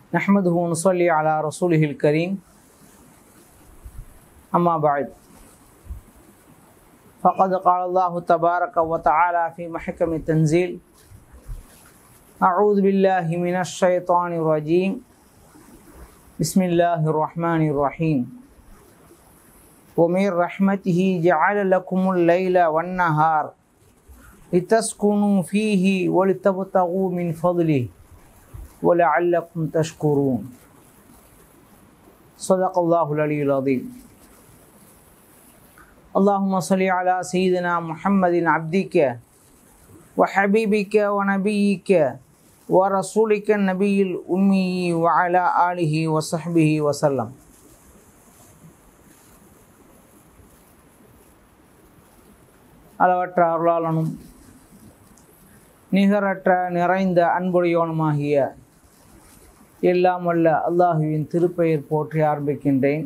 نحمده ونصلي على رسوله الكريم أما بعد فقد قال الله تبارك وتعالى في محكم التنزيل أعوذ بالله من الشيطان الرجيم بسم الله الرحمن الرحيم ومن رحمته جعل لكم الليل والنهار لتسكنوا فيه ولتبتغوا من فضله ولعلكم تشكرون صدق الله العلي العظيم اللهم صل على سيدنا محمد عبدك وحبيبك ونبيك ورسولك النبي الأمي وعلى آله وصحبه وسلم அளவற்ற அருளாளனும் நிகரற்ற நிறைந்த அன்புடையோனுமாகிய எல்லாம் வல்ல அல்லாஹுவின் திருப்பெயர் போற்றி ஆரம்பிக்கின்றேன்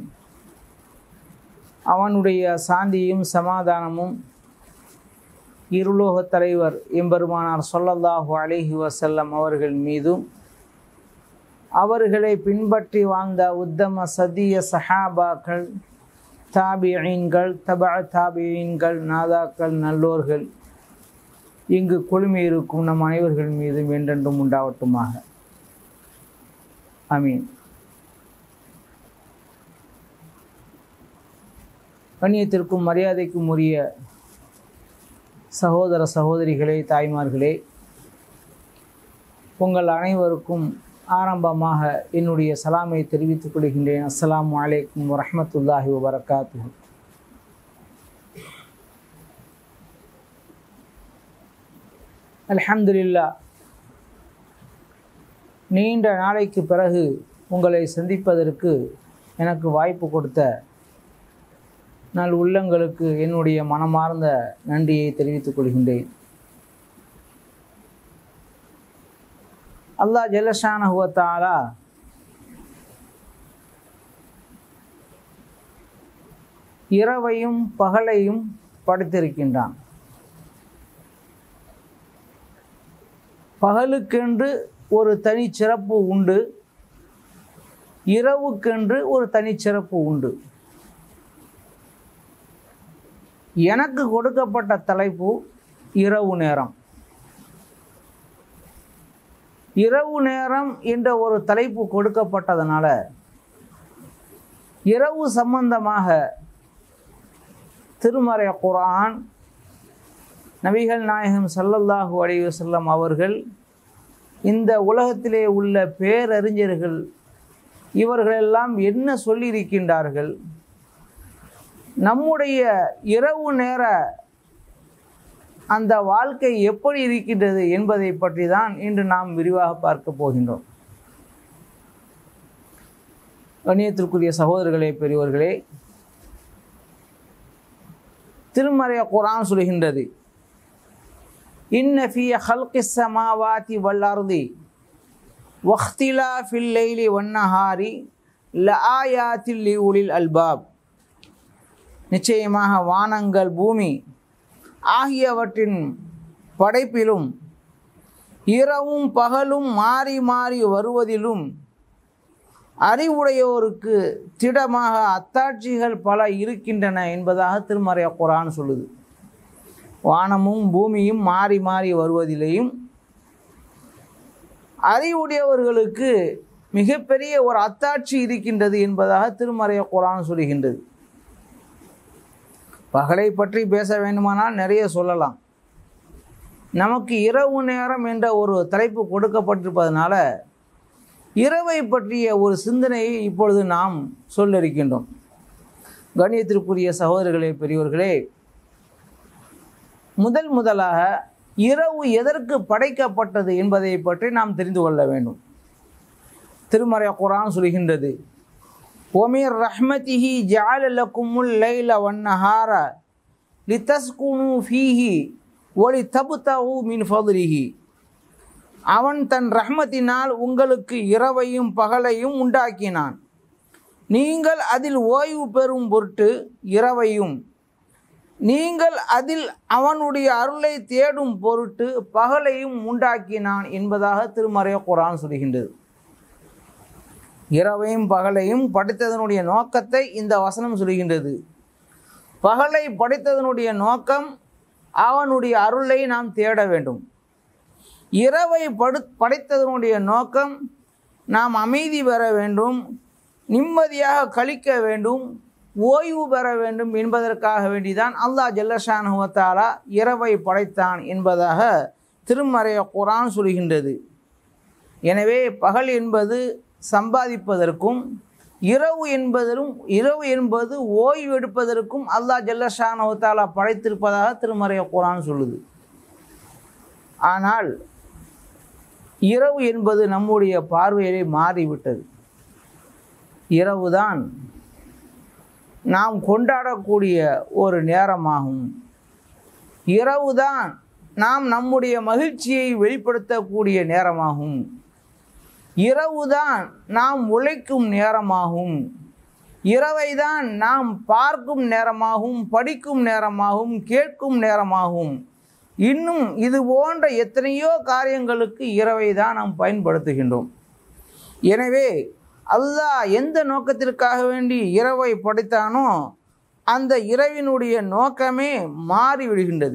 அவனுடைய சாந்தியும் சமாதானமும் இருலோக தலைவர் எம்பெருமானார் சொல்லல்லாஹு அலிஹி வசல்லம் அவர்கள் மீதும் அவர்களை பின்பற்றி வாழ்ந்த உத்தம சதிய சஹாபாக்கள் தாபியீன்கள் தபா தாபியீன்கள் நாதாக்கள் நல்லோர்கள் இங்கு குழுமி இருக்கும் நம் அனைவர்கள் மீதும் என்றென்றும் உண்டாவட்டுமாக அமீன் கண்ணியத்திற்கும் மரியாதைக்கும் உரிய சகோதர சகோதரிகளே தாய்மார்களே உங்கள் அனைவருக்கும் ஆரம்பமாக என்னுடைய சலாமை தெரிவித்துக் கொள்கின்றேன் அஸ்லாம் வலைக்கும் வரமத்துல்லாஹி வபரகாத்து அல்ஹம்துலில்லா நீண்ட நாளைக்கு பிறகு உங்களை சந்திப்பதற்கு எனக்கு வாய்ப்பு கொடுத்த நல் உள்ளங்களுக்கு என்னுடைய மனமார்ந்த நன்றியை தெரிவித்துக் கொள்கின்றேன் அல்லாஹ் ஜலஷானஹுவத்தாலா இரவையும் பகலையும் படைத்திருக்கின்றான் பகலுக்கென்று ஒரு தனி சிறப்பு உண்டு இரவுக்கென்று ஒரு தனிச்சிறப்பு உண்டு எனக்கு கொடுக்கப்பட்ட தலைப்பு இரவு நேரம் இரவு நேரம் என்ற ஒரு தலைப்பு கொடுக்கப்பட்டதுனால இரவு சம்பந்தமாக திருமறை குரான் நபிகள் நாயகம் சல்லல்லாஹு அலைஹி வஸல்லம் அவர்கள் இந்த உலகத்திலே உள்ள பேரறிஞர்கள் இவர்களெல்லாம் என்ன சொல்லியிருக்கின்றார்கள் நம்முடைய இரவு நேர அந்த வாழ்க்கை எப்படி இருக்கின்றது என்பதை பற்றி தான் இன்று நாம் விரிவாக பார்க்க போகின்றோம் கண்ணியத்திற்குரிய சகோதரர்களே பெரியவர்களே திருமறைய குரான் சொல்கின்றது இன்னஃபிய ஹல்கி சமாவாதி வல்லர்தி வக்திலா ஃபில்லைலி வன்னஹாரி லஆயாத்தில் உலில் அல்பாப் நிச்சயமாக வானங்கள் பூமி ஆகியவற்றின் படைப்பிலும் இரவும் பகலும் மாறி மாறி வருவதிலும் அறிவுடையோருக்கு திடமாக அத்தாட்சிகள் பல இருக்கின்றன என்பதாக திருமறைய குரான் சொல்லுது வானமும் பூமியும் மாறி மாறி வருவதிலேயும் அறிவுடையவர்களுக்கு மிகப்பெரிய ஒரு அத்தாட்சி இருக்கின்றது என்பதாக திருமறைய குரான் சொல்லுகின்றது பகலை பற்றி பேச வேண்டுமானால் நிறைய சொல்லலாம் நமக்கு இரவு நேரம் என்ற ஒரு தலைப்பு கொடுக்கப்பட்டிருப்பதனால இரவை பற்றிய ஒரு சிந்தனையை இப்பொழுது நாம் சொல்லிருக்கின்றோம் கணியத்திற்குரிய சகோதரர்களே பெரியவர்களே முதல் முதலாக இரவு எதற்கு படைக்கப்பட்டது என்பதை பற்றி நாம் தெரிந்து கொள்ள வேண்டும் திருமறை குரான் சொல்கின்றது ஒமீர் ரஹ்மதிஹி ஜால லக்குமுல் லைல வன்னஹார லிதஸ்குனு ஃபீஹி ஒலி தபுதவு மின் ஃபதுலிஹி அவன் தன் ரஹ்மத்தினால் உங்களுக்கு இரவையும் பகலையும் உண்டாக்கினான் நீங்கள் அதில் ஓய்வு பெறும் பொருட்டு இரவையும் நீங்கள் அதில் அவனுடைய அருளை தேடும் பொருட்டு பகலையும் உண்டாக்கினான் என்பதாக திருமறைய குரான் சொல்கின்றது இரவையும் பகலையும் படைத்ததனுடைய நோக்கத்தை இந்த வசனம் சொல்கின்றது பகலை படைத்ததனுடைய நோக்கம் அவனுடைய அருளை நாம் தேட வேண்டும் இரவை படு படைத்ததனுடைய நோக்கம் நாம் அமைதி பெற வேண்டும் நிம்மதியாக கழிக்க வேண்டும் ஓய்வு பெற வேண்டும் என்பதற்காக வேண்டிதான் அல்லாஹ் ஜல்லஷானுவத்தாலா இரவை படைத்தான் என்பதாக திருமறைய குரான் சொல்கின்றது எனவே பகல் என்பது சம்பாதிப்பதற்கும் இரவு என்பதிலும் இரவு என்பது ஓய்வு எடுப்பதற்கும் அல்லாஹ் ஜல்லஷானுவத்தாலா படைத்திருப்பதாக திருமறைய குரான் சொல்லுது ஆனால் இரவு என்பது நம்முடைய பார்வையிலே மாறிவிட்டது இரவுதான் நாம் கொண்டாடக்கூடிய ஒரு நேரமாகும் இரவுதான் நாம் நம்முடைய மகிழ்ச்சியை வெளிப்படுத்தக்கூடிய நேரமாகும் இரவுதான் நாம் உழைக்கும் நேரமாகும் இரவைதான் நாம் பார்க்கும் நேரமாகவும் படிக்கும் நேரமாகவும் கேட்கும் நேரமாகும் இன்னும் இது போன்ற எத்தனையோ காரியங்களுக்கு இரவை தான் நாம் பயன்படுத்துகின்றோம் எனவே அல்லாஹ் எந்த நோக்கத்திற்காக வேண்டி இரவை படைத்தானோ அந்த இரவினுடைய நோக்கமே மாறிவிடுகின்றது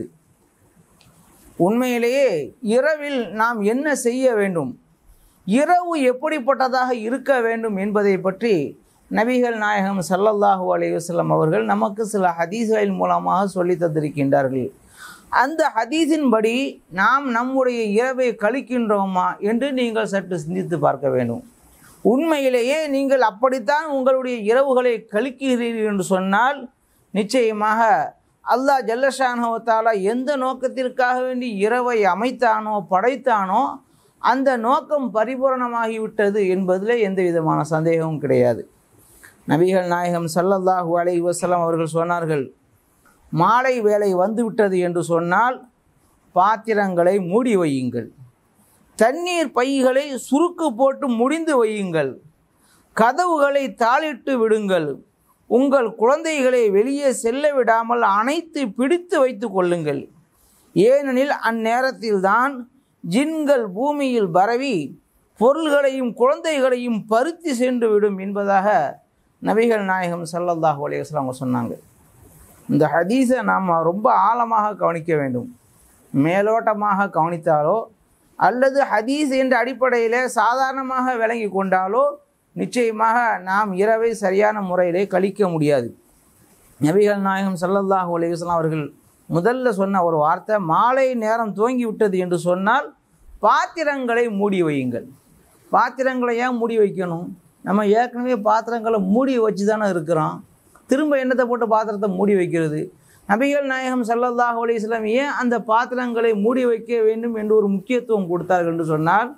உண்மையிலேயே இரவில் நாம் என்ன செய்ய வேண்டும் இரவு எப்படிப்பட்டதாக இருக்க வேண்டும் என்பதை பற்றி நபிகள் நாயகம் சல்லல்லாஹு அலைஹி வஸல்லம் அவர்கள் நமக்கு சில ஹதீஸ்களின் மூலமாக சொல்லி தந்திருக்கின்றார்கள் அந்த ஹதீஸின்படி நாம் நம்முடைய இரவை கழிக்கின்றோமா என்று நீங்கள் சற்று சிந்தித்து பார்க்க வேண்டும் உண்மையிலேயே நீங்கள் அப்படித்தான் உங்களுடைய இரவுகளை கழிக்கிறீர்கள் என்று சொன்னால் நிச்சயமாக அல்லாஹ் ஜல்லஷானுவத்தாலா எந்த நோக்கத்திற்காக வேண்டி இரவை அமைத்தானோ படைத்தானோ அந்த நோக்கம் பரிபூரணமாகிவிட்டது என்பதில் எந்த விதமான சந்தேகமும் கிடையாது நபிகள் நாயகம் சல்லல்லாஹு அலைஹி வஸல்லம் அவர்கள் சொன்னார்கள் மாலை வேலை வந்துவிட்டது என்று சொன்னால் பாத்திரங்களை மூடி வையுங்கள் தண்ணீர் பைகளை சுருக்கு போட்டு முடிந்து வையுங்கள் கதவுகளை தாளிட்டு விடுங்கள் உங்கள் குழந்தைகளை வெளியே செல்ல விடாமல் அணைத்து பிடித்து வைத்து கொள்ளுங்கள் ஏனெனில் அந்நேரத்தில்தான் ஜின்கள் பூமியில் பரவி பொருள்களையும் குழந்தைகளையும் பருத்தி சென்று விடும் என்பதாக நபிகள் நாயகம் ஸல்லல்லாஹு அலைஹி வஸல்லம் அவங்க சொன்னாங்க இந்த ஹதீஸை நாம் ரொம்ப ஆழமாக கவனிக்க வேண்டும் மேலோட்டமாக கவனித்தாலோ அல்லது ஹதீஸ் என்ற அடிப்படையில் சாதாரணமாக விளங்கி கொண்டாலோ நிச்சயமாக நாம் இரவை சரியான முறையிலே கழிக்க முடியாது நபிகள் நாயகம் ஸல்லல்லாஹு அலைஹி வஸல்லம் அவர்கள் முதல்ல சொன்ன ஒரு வார்த்தை மாலை நேரம் துவங்கி விட்டது என்று சொன்னால் பாத்திரங்களை மூடி வையுங்கள் பாத்திரங்களை ஏன் மூடி வைக்கணும் நம்ம ஏற்கனவே பாத்திரங்களை மூடி வச்சு தானே இருக்கிறோம் திரும்ப எண்ணத்தை போட்டு பாத்திரத்தை மூடி வைக்கிறது நபிகள் நாயகம் ஸல்லல்லாஹு அலைஹி வஸல்லம் ஏன் அந்த பாத்திரங்களை மூடி வைக்க வேண்டும் என்று ஒரு முக்கியத்துவம் கொடுத்தார்கள் என்று சொன்னால்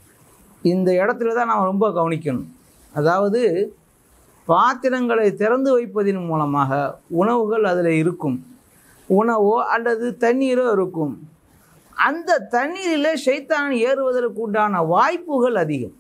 இந்த இடத்துல தான் நாம் ரொம்ப கவனிக்கணும் அதாவது பாத்திரங்களை திறந்து வைப்பதன் மூலமாக உணவுகள் அதில் இருக்கும் உணவோ அல்லது தண்ணீரோ இருக்கும் அந்த தண்ணீரில் ஷைத்தான் ஏறுவதற்கு உண்டான வாய்ப்புகள் அதிகம்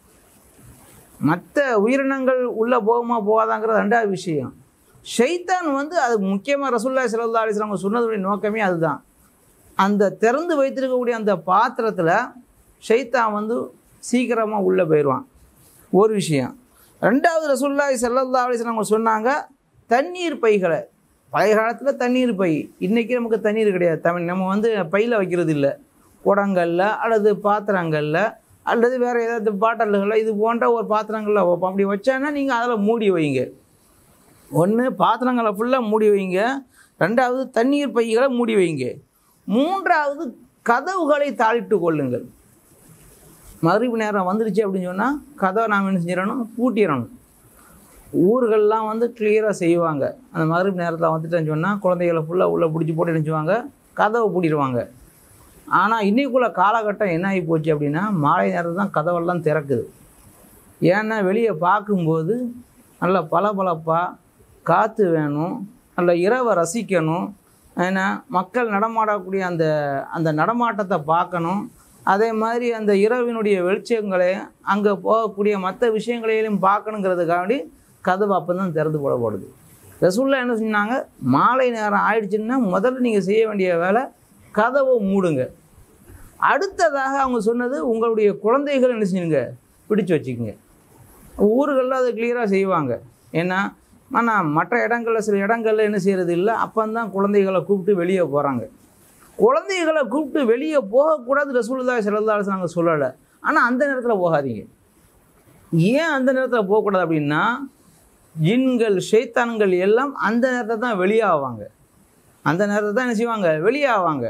மற்ற உயிரினங்கள் உள்ளே போகுமா போகாதாங்கிறது ரெண்டாவது விஷயம் ஷைத்தான் வந்து அது முக்கியமாக ரசூல்லா சல்லா அலிஸ்லாம் சொன்னதுடைய நோக்கமே அதுதான் அந்த திறந்து வைத்திருக்கக்கூடிய அந்த பாத்திரத்தில் ஷைத்தான் வந்து சீக்கிரமாக உள்ளே போயிடுவான் ஒரு விஷயம் ரெண்டாவது ரசூல்லாய் சல்லல்லா அலிஸ்லாம் சொன்னாங்க தண்ணீர் பைகளை பழைய காலத்தில் தண்ணீர் பை இன்றைக்கி நமக்கு தண்ணீர் கிடையாது தமிழ் நம்ம வந்து பையில் வைக்கிறது இல்லை குடங்களில் அல்லது பாத்திரங்களில் அல்லது வேறு ஏதாவது பாட்டில்களில் இது போன்ற ஒரு பாத்திரங்களில் வைப்போம் அப்படி வச்சான்னா நீங்கள் அதில் மூடி வைங்க ஒன்று பாத்திரங்களை ஃபுல்லாக மூடி வைங்க ரெண்டாவது தண்ணீர் பைகளை மூடி வைங்க மூன்றாவது கதவுகளை தாளிட்டு கொள்ளுங்கள் மறுபடி நேரம் வந்துருச்சு அப்படின்னு சொன்னால் கதவை நாம் என்ன செஞ்சிடணும் பூட்டிடணும் ஊர்கள்லாம் வந்து கிளியராக செய்வாங்க அந்த மறுபடி நேரத்தில் வந்துட்டேன்னு சொன்னால் குழந்தைகளை ஃபுல்லாக உள்ளே பிடிச்சி போட்டு நினச்சிவாங்க கதவை பூட்டிடுவாங்க ஆனால் இன்றைக்குள்ள காலகட்டம் என்ன ஆகி போச்சு அப்படின்னா மாலை நேரத்தில் தான் கதவெல்லாம் திறக்குது ஏன்னா வெளியே பார்க்கும்போது நல்ல பளபளப்பாக காற்று வேணும் நல்ல இரவை ரசிக்கணும் ஏன்னா மக்கள் நடமாடக்கூடிய அந்த அந்த நடமாட்டத்தை பார்க்கணும் அதே மாதிரி அந்த இரவினுடைய வெளிச்சங்களை அங்கே போகக்கூடிய மற்ற விஷயங்களையும் பார்க்கணுங்கிறதுக்காண்டி கதவு அப்போ தான் திறந்து போடப்படுது ரசூல்லா என்ன சொன்னாங்க மாலை நேரம் ஆயிடுச்சுன்னா முதல்ல நீங்கள் செய்ய வேண்டிய வேலை கதவை மூடுங்க அடுத்ததாக அவங்க சொன்னது உங்களுடைய குழந்தைகள் என்ன செய்யுங்க பிடிச்சு வச்சுக்கோங்க ஊர்களில் அதை கிளியராக செய்வாங்க ஏன்னா ஆனால் மற்ற இடங்களில் சில இடங்களில் என்ன செய்கிறது இல்லை அப்போந்தான் குழந்தைகளை கூப்பிட்டு வெளியே போகிறாங்க குழந்தைகளை கூப்பிட்டு வெளியே போகக்கூடாது ரசூலுல்லாஹி ஸல்லல்லாஹு அலைஹி நாங்கள் சொல்லலை ஆனால் அந்த நேரத்தில் போகாதீங்க ஏன் அந்த நேரத்தில் போகக்கூடாது அப்படின்னா ஜின்கள் ஷைத்தான்கள் எல்லாம் அந்த நேரத்தில் தான் வெளியாவாங்க அந்த நேரத்தில் தான் என்ன செய்வாங்க வெளியாவாங்க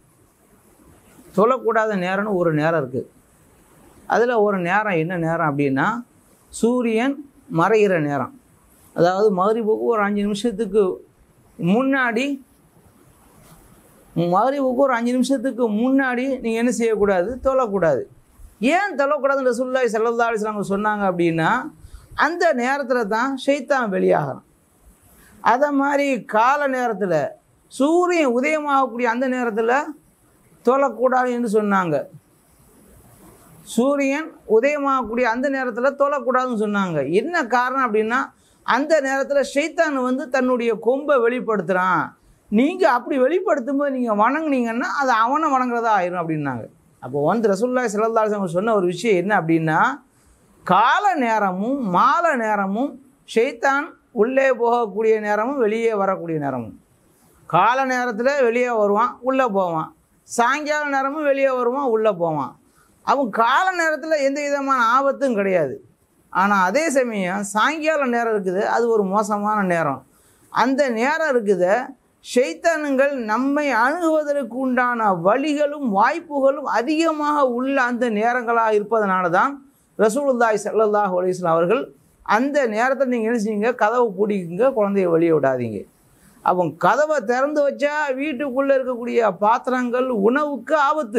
சொல்லக்கூடாத நேரம்னு ஒரு நேரம் இருக்குது அதில் ஒரு நேரம் என்ன நேரம் அப்படின்னா சூரியன் மறைகிற நேரம் அதாவது மகரிபுக்கு ஒரு அஞ்சு நிமிஷத்துக்கு முன்னாடி மகரிபுக்கு ஒரு அஞ்சு நிமிஷத்துக்கு முன்னாடி நீங்கள் என்ன செய்யக்கூடாது தொழக்கூடாது ஏன் தொழக்கூடாதுன்னு ரசூலுல்லாஹி ஸல்லல்லாஹு அலைஹி வஸல்லம் சொன்னாங்க அப்படின்னா அந்த நேரத்தில் தான் ஷைத்தான் வெளியாகிறான் அதை மாதிரி கால நேரத்தில் சூரியன் உதயமாகக்கூடிய அந்த நேரத்தில் தொழக்கூடாது என்று சொன்னாங்க சூரியன் உதயமாகக்கூடிய அந்த நேரத்தில் தொழக்கூடாதுன்னு சொன்னாங்க என்ன காரணம் அப்படின்னா அந்த நேரத்தில் ஷைத்தான் வந்து தன்னுடைய கொம்பை வெளிப்படுத்துகிறான் நீங்கள் அப்படி வெளிப்படுத்தும் போது நீங்கள் வணங்குனீங்கன்னா அது அவனை வணங்குறதா ஆயிரும் அப்படின்னாங்க அப்போ வந்து ரசூல்லாய் ஸல்லல்லாஹு அவங்க சொன்ன ஒரு விஷயம் என்ன அப்படின்னா கால நேரமும் மாலை நேரமும் ஷைத்தான் உள்ளே போகக்கூடிய நேரமும் வெளியே வரக்கூடிய நேரமும் கால நேரத்தில் வெளியே வருவான் உள்ளே போவான் சாயங்கால நேரமும் வெளியே வருவான் உள்ளே போவான் அவன் கால நேரத்தில் எந்த விதமான ஆபத்தும் கிடையாது ஆனால் அதே சமயம் சாயங்கால நேரம் இருக்குது அது ஒரு மோசமான நேரம் அந்த நேரம் இருக்குது ஷைத்தானுங்கள் நம்மை அணுகுவதற்கு உண்டான வழிகளும் வாய்ப்புகளும் அதிகமாக உள்ள அந்த நேரங்களாக இருப்பதனால தான் ரசூலுல்லாய் ஸல்லல்லாஹு அலைஹி வஸல்லம் அவர்கள் அந்த நேரத்தில் நீங்கள் என்ன செய்யுங்க கதவை பூட்டிக்குங்க குழந்தைய வெளியே விடாதீங்க அவன் கதவை திறந்து வச்சா வீட்டுக்குள்ளே இருக்கக்கூடிய பாத்திரங்கள் உணவுக்கு ஆபத்து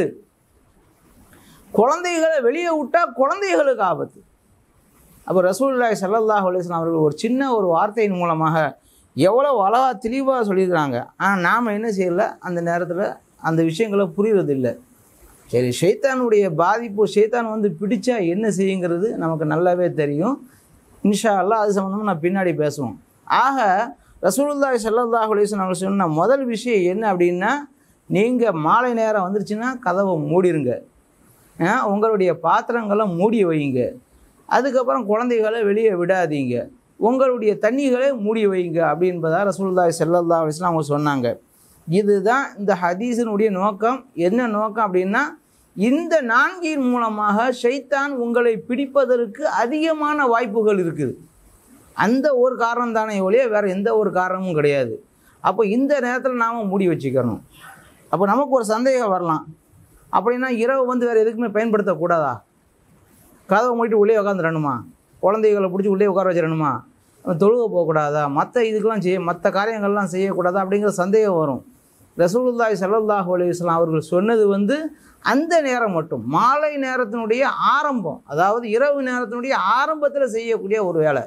குழந்தைகளை வெளியே விட்டால் குழந்தைகளுக்கு ஆபத்து அப்போ ரசூலுல்லாஹி ஸல்லல்லாஹு அலைஹி வஸல்லம் அவர்கள் ஒரு சின்ன ஒரு வார்த்தையின் மூலமாக எவ்வளோ அழகா தெளிவாக சொல்லியிருக்கிறாங்க ஆனால் நாம் என்ன செய்யல அந்த நேரத்தில் அந்த விஷயங்களை புரிவதில்லை சரி ஷைத்தானுடைய பாதிப்பு ஷைத்தான் வந்து பிடிச்சா என்ன செய்யுங்கிறது நமக்கு நல்லாவே தெரியும் இன்ஷா அல்லாஹ் அது சம்மந்தமாக நான் பின்னாடி பேசுவோம் ஆக ரசூலுல்லாஹி ஸல்லல்லாஹு அலைஹி வஸல்லம் அவர்கள் சொன்ன முதல் விஷயம் என்ன அப்படின்னா நீங்கள் மாலை நேரம் வந்துருச்சுன்னா கதவை மூடிருங்க ஆ, உங்களுடைய பாத்திரங்களை மூடி வைங்க அதுக்கப்புறம் குழந்தைகளை வெளியே விடாதீங்க உங்களுடைய தண்ணிகளை மூடி வைங்க அப்படின்பதா ரசூலுல்லாஹி ஸல்லல்லாஹு அலைஹி வஸல்லம் அவங்க சொன்னாங்க இதுதான் இந்த ஹதீஸினுடைய நோக்கம் என்ன நோக்கம் அப்படின்னா இந்த நான்கின் மூலமாக ஷைத்தான் உங்களை பிடிப்பதற்கு அதிகமான வாய்ப்புகள் இருக்குது அந்த ஒரு காரணம் தானே ஒழிய வேறு எந்த ஒரு காரணமும் கிடையாது அப்போ இந்த நேரத்தில் நாம் மூடி வச்சுக்கணும் அப்போ நமக்கு ஒரு சந்தேகம் வரலாம் அப்படின்னா இரவு வந்து வேறு எதுக்குமே பயன்படுத்தக்கூடாதா கதவை மூடிட்டு உள்ளே உட்காந்துடணுமா குழந்தைகளை பிடிச்சி உள்ளே உட்கார வச்சிடணுமா தொழுக போகக்கூடாதா மற்ற இதுக்கெல்லாம் செய்ய மற்ற காரியங்கள்லாம் செய்யக்கூடாதா அப்படிங்கிற சந்தேகம் வரும் ரசூலுல்லாஹி ஸல்லல்லாஹு அலைஹி வஸல்லம் அவர்கள் சொன்னது வந்து அந்த நேரம் மட்டும் மாலை நேரத்தினுடைய ஆரம்பம் அதாவது இரவு நேரத்தினுடைய ஆரம்பத்தில் செய்யக்கூடிய ஒரு வேலை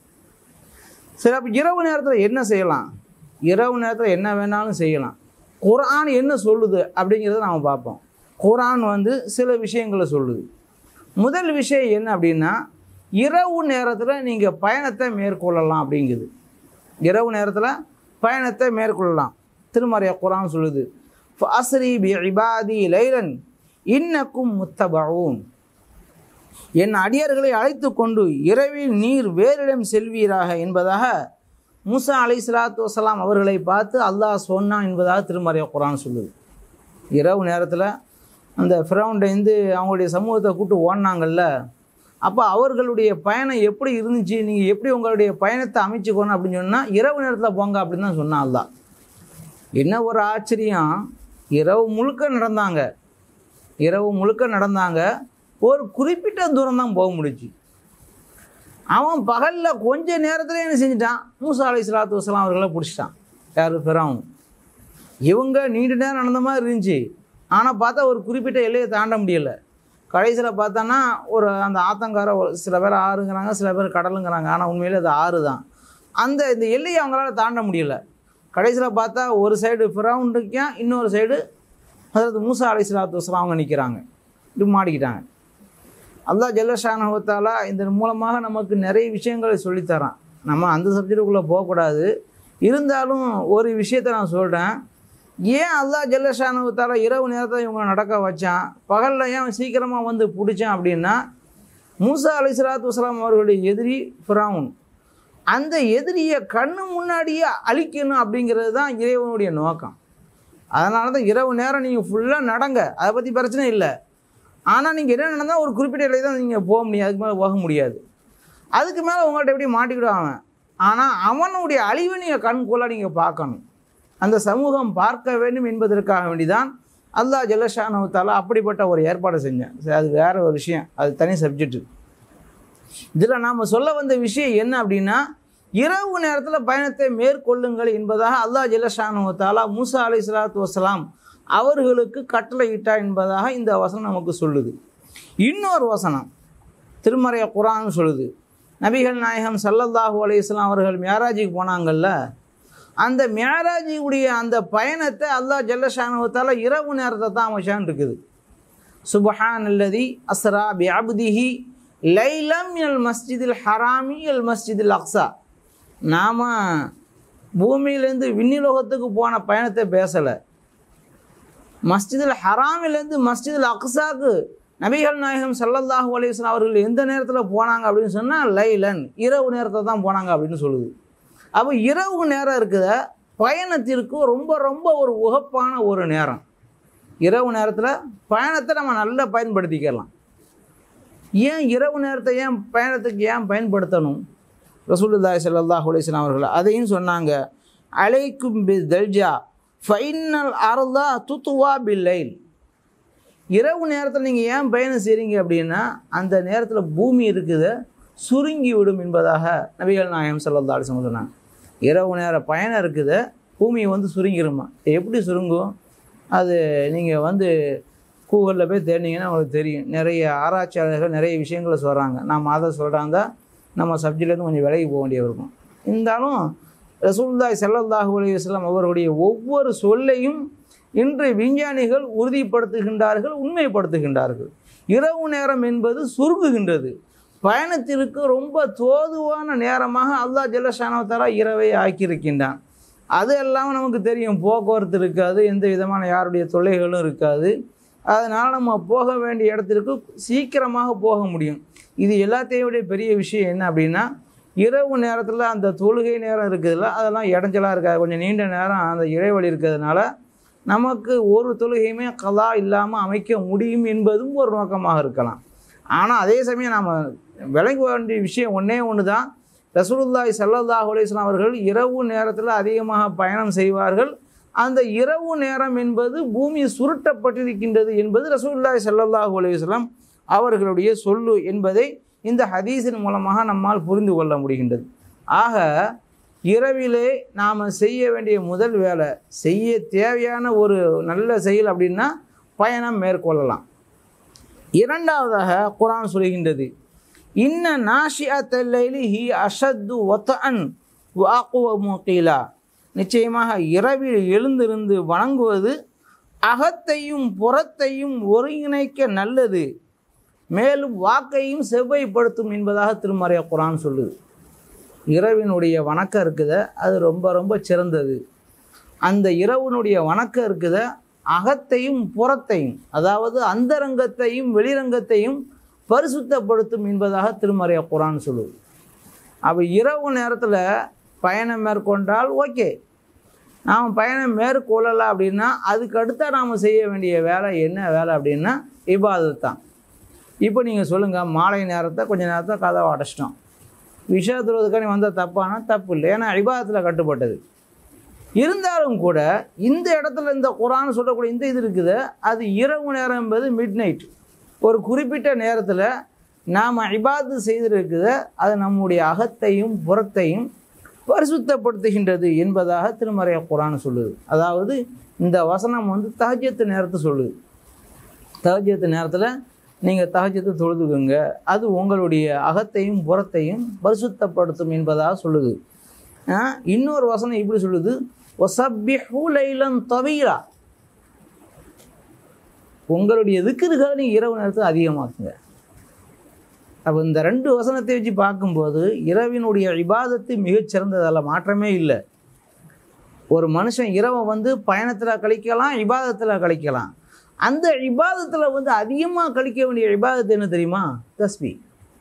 சரி அப்போ இரவு நேரத்தில் என்ன செய்யலாம் இரவு நேரத்தில் என்ன வேணாலும் செய்யலாம் குர்ஆன் என்ன சொல்லுது அப்படிங்கிறத நாம் பார்ப்போம் குர்ஆன் வந்து சில விஷயங்களை சொல்லுது முதல் விஷயம் என்ன அப்படின்னா இரவு நேரத்தில் நீங்கள் பயணத்தை மேற்கொள்ளலாம் அப்படிங்குது இரவு நேரத்தில் பயணத்தை மேற்கொள்ளலாம் திருமறைய குர்ஆன் சொல்லுது அஸ்ரி பி இபாதி லைலன் இன்னக்கும் முத்தபவும் என் அடியார்களை அழைத்து கொண்டு இரவில் நீர் வேறிடம் செல்வீராக என்பதாக மூசா அலை சலாத்து வசலாம் அவர்களை பார்த்து அல்லாஹ் சொன்னான் என்பதாக திருமறைய குரான் சொல்லுது இரவு நேரத்தில் அந்த ஃபிரௌண்டேருந்து அவங்களுடைய சமூகத்தை கூட்டு ஓடினாங்கல்ல அப்போ அவர்களுடைய பயணம் எப்படி இருந்துச்சு நீங்கள் எப்படி உங்களுடைய பயணத்தை அமைச்சுக்கணும் அப்படின்னு சொன்னால் இரவு நேரத்தில் போங்க அப்படின்னு தான் சொன்னான் அல்லாஹ் என்ன ஒரு ஆச்சரியம் இரவு முழுக்க நடந்தாங்க இரவு முழுக்க நடந்தாங்க ஒரு குறிப்பிட்ட தூரம் தான் போக முடிச்சு அவன் பகலில் கொஞ்ச நேரத்தில் என்ன செஞ்சிட்டான் மூசா அலை சலாத்து வசலாம் அவர்களை பிடிச்சிட்டான் யார் பிறவும் இவங்க நீண்ட நேரம் நடந்த மாதிரி இருந்துச்சு ஆனால் பார்த்தா ஒரு குறிப்பிட்ட எல்லையை தாண்ட முடியலை கடைசியில் பார்த்தோன்னா ஒரு அந்த ஆத்தங்கார ஒரு- சில பேர் ஆறுங்கிறாங்க சில பேர் கடலுங்கிறாங்க ஆனால் உண்மையிலே அது ஆறு தான் அந்த இந்த எல்லையை அவங்களால தாண்ட முடியல கடைசியில் பார்த்தா ஒரு சைடு ஃபிரவுண்டுக்கும் இன்னொரு சைடு அதாவது மூசா அலை சலாத்து வசலாம் அவங்க நிற்கிறாங்க இப்படி மாடிக்கிட்டாங்க அல்லாஹ் ஜல்லஷானவத்தாலா இதன் மூலமாக நமக்கு நிறைய விஷயங்களை சொல்லித்தரான் நம்ம அந்த சப்ஜெக்டுக்குள்ளே போகக்கூடாது இருந்தாலும் ஒரு விஷயத்தை நான் சொல்கிறேன் ஏன் அல்லாஹ் ஜல்லஷானவத்தாலா இரவு நேரத்தில் இவங்க நடக்க வச்சான் பகலில் ஏன் சீக்கிரமாக வந்து பிடிச்சான் அப்படின்னா மூசா அலை சலாத்து வசலாம் அவர்களுடைய எதிரி ஃபிராவுன் அந்த எதிரியை கண்ணு முன்னாடியே அழிக்கணும் அப்படிங்கிறது தான் இறைவனுடைய நோக்கம் அதனால தான் இரவு நேரம் நீங்கள் ஃபுல்லாக நடங்க அதை பற்றி பிரச்சனை இல்லை ஆனால் நீங்கள் என்ன நடந்தால் ஒரு குறிப்பிட்ட இடையே தான் நீங்கள் போக முடியும் அதுக்கு மேலே போக முடியாது அதுக்கு மேலே உங்கள்கிட்ட எப்படி மாட்டிக்கிடும் அவன் ஆனால் அவனுடைய அழிவை நீங்கள் கண்கொள்ள நீங்கள் பார்க்கணும் அந்த சமூகம் பார்க்க வேண்டும் என்பதற்காக வேண்டிதான் அல்லாஹ் ஜல்லஷானவத்தால் அப்படிப்பட்ட ஒரு ஏற்பாடு செஞ்சேன் சரி, அது வேற ஒரு விஷயம் அது தனி சப்ஜெக்ட் இதில் நாம் சொல்ல வந்த விஷயம் என்ன அப்படின்னா இரவு நேரத்தில் பயணத்தை மேற்கொள்ளுங்கள் என்பதாக அல்லாஹ் ஜல்லஷானுவத்தாலா மூசா அலை சலாத்து வசலாம் அவர்களுக்கு கட்டளையிட்டா என்பதாக இந்த வசனம் நமக்கு சொல்லுது இன்னொரு வசனம் திருமறை குரான் சொல்லுது நபிகள் நாயகம் சல்லல்லாஹு அலைஹிஸ்ஸலாம் அவர்கள் மியாராஜுக்கு போனாங்கல்ல அந்த மியாராஜியுடைய அந்த பயணத்தை அல்லாஹ் ஜல்லஷானுவத்தால இரவு நேரத்தை தான் அமைச்சான் இருக்குது சுபஹான் அல்லதி அஸ்ரா பி அப்திஹி லைலம் எல் மஸ்ஜிதில் ஹராமி எல் மஸ்ஜிதில் அக்ஸா நாம் பூமியிலேருந்து விண்ணிலோகத்துக்கு போன பயணத்தை பேசலை மஸ்ஜிதில் ஹராமிலேருந்து மஸ்ஜிதில் அக்ஸாக்கு நபிகள் நாயகம் ஸல்லல்லாஹு அலைஹி வஸல்லம் அவர்கள் எந்த நேரத்தில் போனாங்க அப்படின்னு சொன்னால் லைலன் இரவு நேரத்தை தான் போனாங்க அப்படின்னு சொல்லுது அப்போ இரவு நேரம் இருக்குத பயணத்திற்கு ரொம்ப ரொம்ப ஒரு உகப்பான ஒரு நேரம் இரவு நேரத்தில் பயணத்தை நம்ம நல்லா பயன்படுத்திக்கலாம் ஏன் இரவு நேரத்தை ஏன் பயணத்துக்கு ஏன் பயன்படுத்தணும் ரசூலுல்லாஹி ஸல்லல்லாஹு அலைஹி வஸல்லம் அவர்கள் அதையும் சொன்னாங்க அலைக்கும் பி தல்ஜா ஃபைனல் அருளா துத்துவா பில்லைல் இரவு நேரத்தில் நீங்கள் ஏன் பயணம் செய்கிறீங்க அப்படின்னா அந்த நேரத்தில் பூமி இருக்குது சுருங்கி விடும் என்பதாக நபிகள் நாயகம் ஸல்லல்லாஹு அலைஹி வஸல்லம் சொன்னாங்க இரவு நேர பயணம் இருக்குது பூமி வந்து சுருங்கிருமா எப்படி சுருங்கும் அது நீங்கள் வந்து கூகுளில் போய் தேடினீங்கன்னா உங்களுக்கு தெரியும் நிறைய ஆராய்ச்சியாளர்கள் நிறைய விஷயங்களை சொல்கிறாங்க நம்ம அதை சொல்கிறாங்க நம்ம சப்ஜெக்ட்லேருந்து கொஞ்சம் விலகி போக வேண்டிய இருக்கும் இருந்தாலும் ரசூலுல்லாஹி ஸல்லல்லாஹு அலைஹி வஸல்லம் அவர்களுடைய ஒவ்வொரு சொல்லையும் இன்று விஞ்ஞானிகள் உறுதிப்படுத்துகின்றார்கள் உண்மைப்படுத்துகின்றார்கள் இரவு நேரம் என்பது சுருங்குகின்றது பயணத்திற்கு ரொம்ப தோதுவான நேரமாக அல்லாஹ் ஜல்லஷானவத்தாரா இரவை ஆக்கியிருக்கின்றான் அது எல்லாம் நமக்கு தெரியும் போக்குவரத்து இருக்காது எந்த விதமான யாருடைய தொல்லைகளும் இருக்காது அதனால் நம்ம போக வேண்டிய இடத்திற்கு சீக்கிரமாக போக முடியும் இது எல்லாத்தையும் விட பெரிய விஷயம் என்ன அப்படின்னா இரவு நேரத்தில் அந்த தொழுகை நேரம் இருக்குதுல்ல அதெல்லாம் இடைஞ்சலாக இருக்காது கொஞ்சம் நீண்ட நேரம் அந்த இடைவெளி இருக்கிறதுனால நமக்கு ஒரு தொழுகையுமே கலா இல்லாமல் அமைக்க முடியும் என்பதும் ஒரு நோக்கமாக இருக்கலாம் ஆனால் அதே சமயம் நாம் விளங்க வேண்டிய விஷயம் ஒன்றே ஒன்று தான் ரசூலுல்லாஹி ஸல்லல்லாஹு அலைஹி வஸல்லம் அவர்கள் இரவு நேரத்தில் அதிகமாக பயணம் செய்வார்கள் அந்த இரவு நேரம் என்பது பூமி சுருட்டப்பட்டிருக்கின்றது என்பது ரசூலுல்லாஹி ஸல்லல்லாஹு அலைஹி வஸல்லம் அவர்களுடைய சொல்லு என்பதை இந்த ஹதீஸின் மூலமாக நம்மால் புரிந்து கொள்ள முடிகின்றது ஆக இரவிலே நாம் செய்ய வேண்டிய முதல் வேலை செய்ய தேவையான ஒரு நல்ல செயல் அப்படின்னா பயணம் மேற்கொள்ளலாம் இரண்டாவதாக குரான் சொல்கின்றது இன்ன நாஷியத்தல்லைலி ஹி அஷத்து ஒத்தன் வாக்குவ மூக்கீலா நிச்சயமாக இரவில் எழுந்திருந்து வணங்குவது அகத்தையும் புறத்தையும் ஒருங்கிணைக்க நல்லது மேலும் வாக்கையும் செவ்வைப்படுத்தும் என்பதாக திருமறைய குரான் சொல்லுது இரவினுடைய வணக்கம் இருக்குத அது ரொம்ப ரொம்ப சிறந்தது அந்த இரவினுடைய வணக்கம் இருக்குத அகத்தையும் புறத்தையும் அதாவது அந்தரங்கத்தையும் வெளிரங்கத்தையும் பரிசுத்தப்படுத்தும் என்பதாக திருமறைய குரான் சொல்லுது அப்போ இரவு நேரத்தில் பயணம் மேற்கொண்டால் ஓகே நாம் பயணம் மேற்கொள்ளலை அப்படின்னா அதுக்கு அடுத்த நாம் செய்ய வேண்டிய வேலை என்ன வேலை அப்படின்னா இபாதத் தான் இப்போ நீங்கள் சொல்லுங்கள் மாலை நேரத்தை கொஞ்சம் நேரத்தை கதவை அடைச்சிட்டோம் விஷயத்துறதுக்கான வந்தால் தப்பானா தப்பு இல்லை ஏன்னா இபாதத்தில் கட்டுப்பட்டது இருந்தாலும் கூட இந்த இடத்துல இந்த குரான் சொல்லக்கூடிய இந்த இது இருக்குது அது இரவு நேரம் என்பது மிட் நைட் ஒரு குறிப்பிட்ட நேரத்தில் நாம் இபாது செய்திருக்குது அது நம்முடைய அகத்தையும் புறத்தையும் பரிசுத்தப்படுத்துகின்றது என்பதாக திருமறைய குரான் சொல்லுது அதாவது இந்த வசனம் வந்து தஹஜத்து நேரத்தை சொல்லுது தஹஜத்து நேரத்தில் நீங்கள் தஹஜத்தை தொழுதுக்குங்க அது உங்களுடைய அகத்தையும் புறத்தையும் பரிசுத்தப்படுத்தும் என்பதாக சொல்லுது ஆ, இன்னொரு வசனம் இப்படி சொல்லுது ஒசப்பிஹு லைலன் தவீரா உங்களுடைய திக்கிறுகளை நீங்கள் இரவு நேரத்தில் அதிகமாக்குங்க அப்போ இந்த ரெண்டு வசனத்தை வச்சு பார்க்கும்போது இரவினுடைய இபாதத்து மிகச் சிறந்ததல்ல மாற்றமே இல்லை ஒரு மனுஷன் இரவை வந்து பயணத்தில் கழிக்கலாம் இபாதத்தில் கழிக்கலாம் அந்த இபாதத்தில் வந்து அதிகமாக கழிக்க வேண்டிய இபாதத்து என்ன தெரியுமா தஸ்பி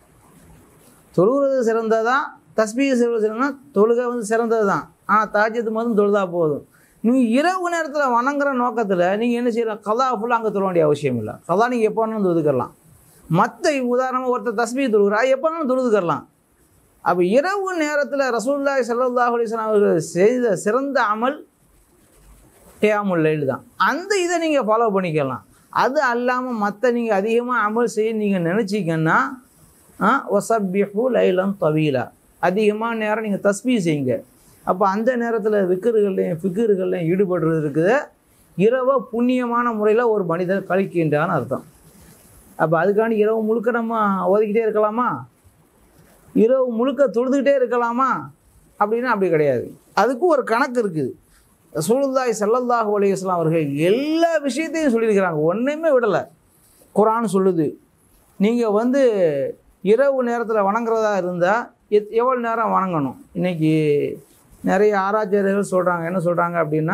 தொழுகிறது சிறந்ததா தஸ்பீ சிறந்தது சிறந்தா தொழுகை வந்து சிறந்தது தான் ஆனால் தாஜத்து மட்டும் தொழுதா போதும் நீங்கள் இரவு நேரத்தில் வணங்குற நோக்கத்தில் நீங்கள் என்ன செய்யலாம் கலா ஃபுல்லாக அங்கே தொழ வேண்டிய அவசியம் இல்லை கலா நீங்கள் எப்போ வேணாலும் தொழுதுக்கலாம் மற்ற உதாரணமாக ஒருத்தர் தஸ்பீ தொழுகிறா எப்போ வேணாலும் தொழுதுக்கலாம் அப்போ இரவு நேரத்தில் ரசூல்லாய் சல்லாஹ் அலிஸ்லாம் அவர்கள் செய்த சிறந்த அமல் கியாமுல் லைல் தான் அந்த இதை நீங்கள் ஃபாலோ பண்ணிக்கலாம் அது அல்லாமல் மற்ற நீங்கள் அதிகமாக அமல் செய்ய நீங்கள் நினச்சிங்கன்னா ஒசப்பிஹு லைலம் தவீலா அதிகமாக நேரம் நீங்கள் தஸ்பீ செய்யுங்க அப்போ அந்த நேரத்தில் விக்கிர்கள்லையும் ஃபிக்கிர்கள்லையும் ஈடுபடுறது இருக்குது இரவை புண்ணியமான முறையில் ஒரு மனிதர் கழிக்கின்றான்னு அர்த்தம் அப்போ அதுக்காண்டி இரவு முழுக்க நம்ம ஒதுக்கிட்டே இருக்கலாமா இரவு முழுக்க தொழுதுகிட்டே இருக்கலாமா அப்படின்னா அப்படி கிடையாது அதுக்கும் ஒரு கணக்கு இருக்குது ரசூலுல்லாஹி ஸல்லல்லாஹு அலைஹி வஸல்லம் அவர்கள் எல்லா விஷயத்தையும் சொல்லியிருக்கிறாங்க ஒன்றையுமே விடலை குரான் சொல்லுது நீங்கள் வந்து இரவு நேரத்தில் வணங்குறதா இருந்தால் எத் எவ்வளோ நேரம் வணங்கணும் இன்றைக்கி நிறைய ஆராய்ச்சியாளர்கள் சொல்கிறாங்க என்ன சொல்கிறாங்க அப்படின்னா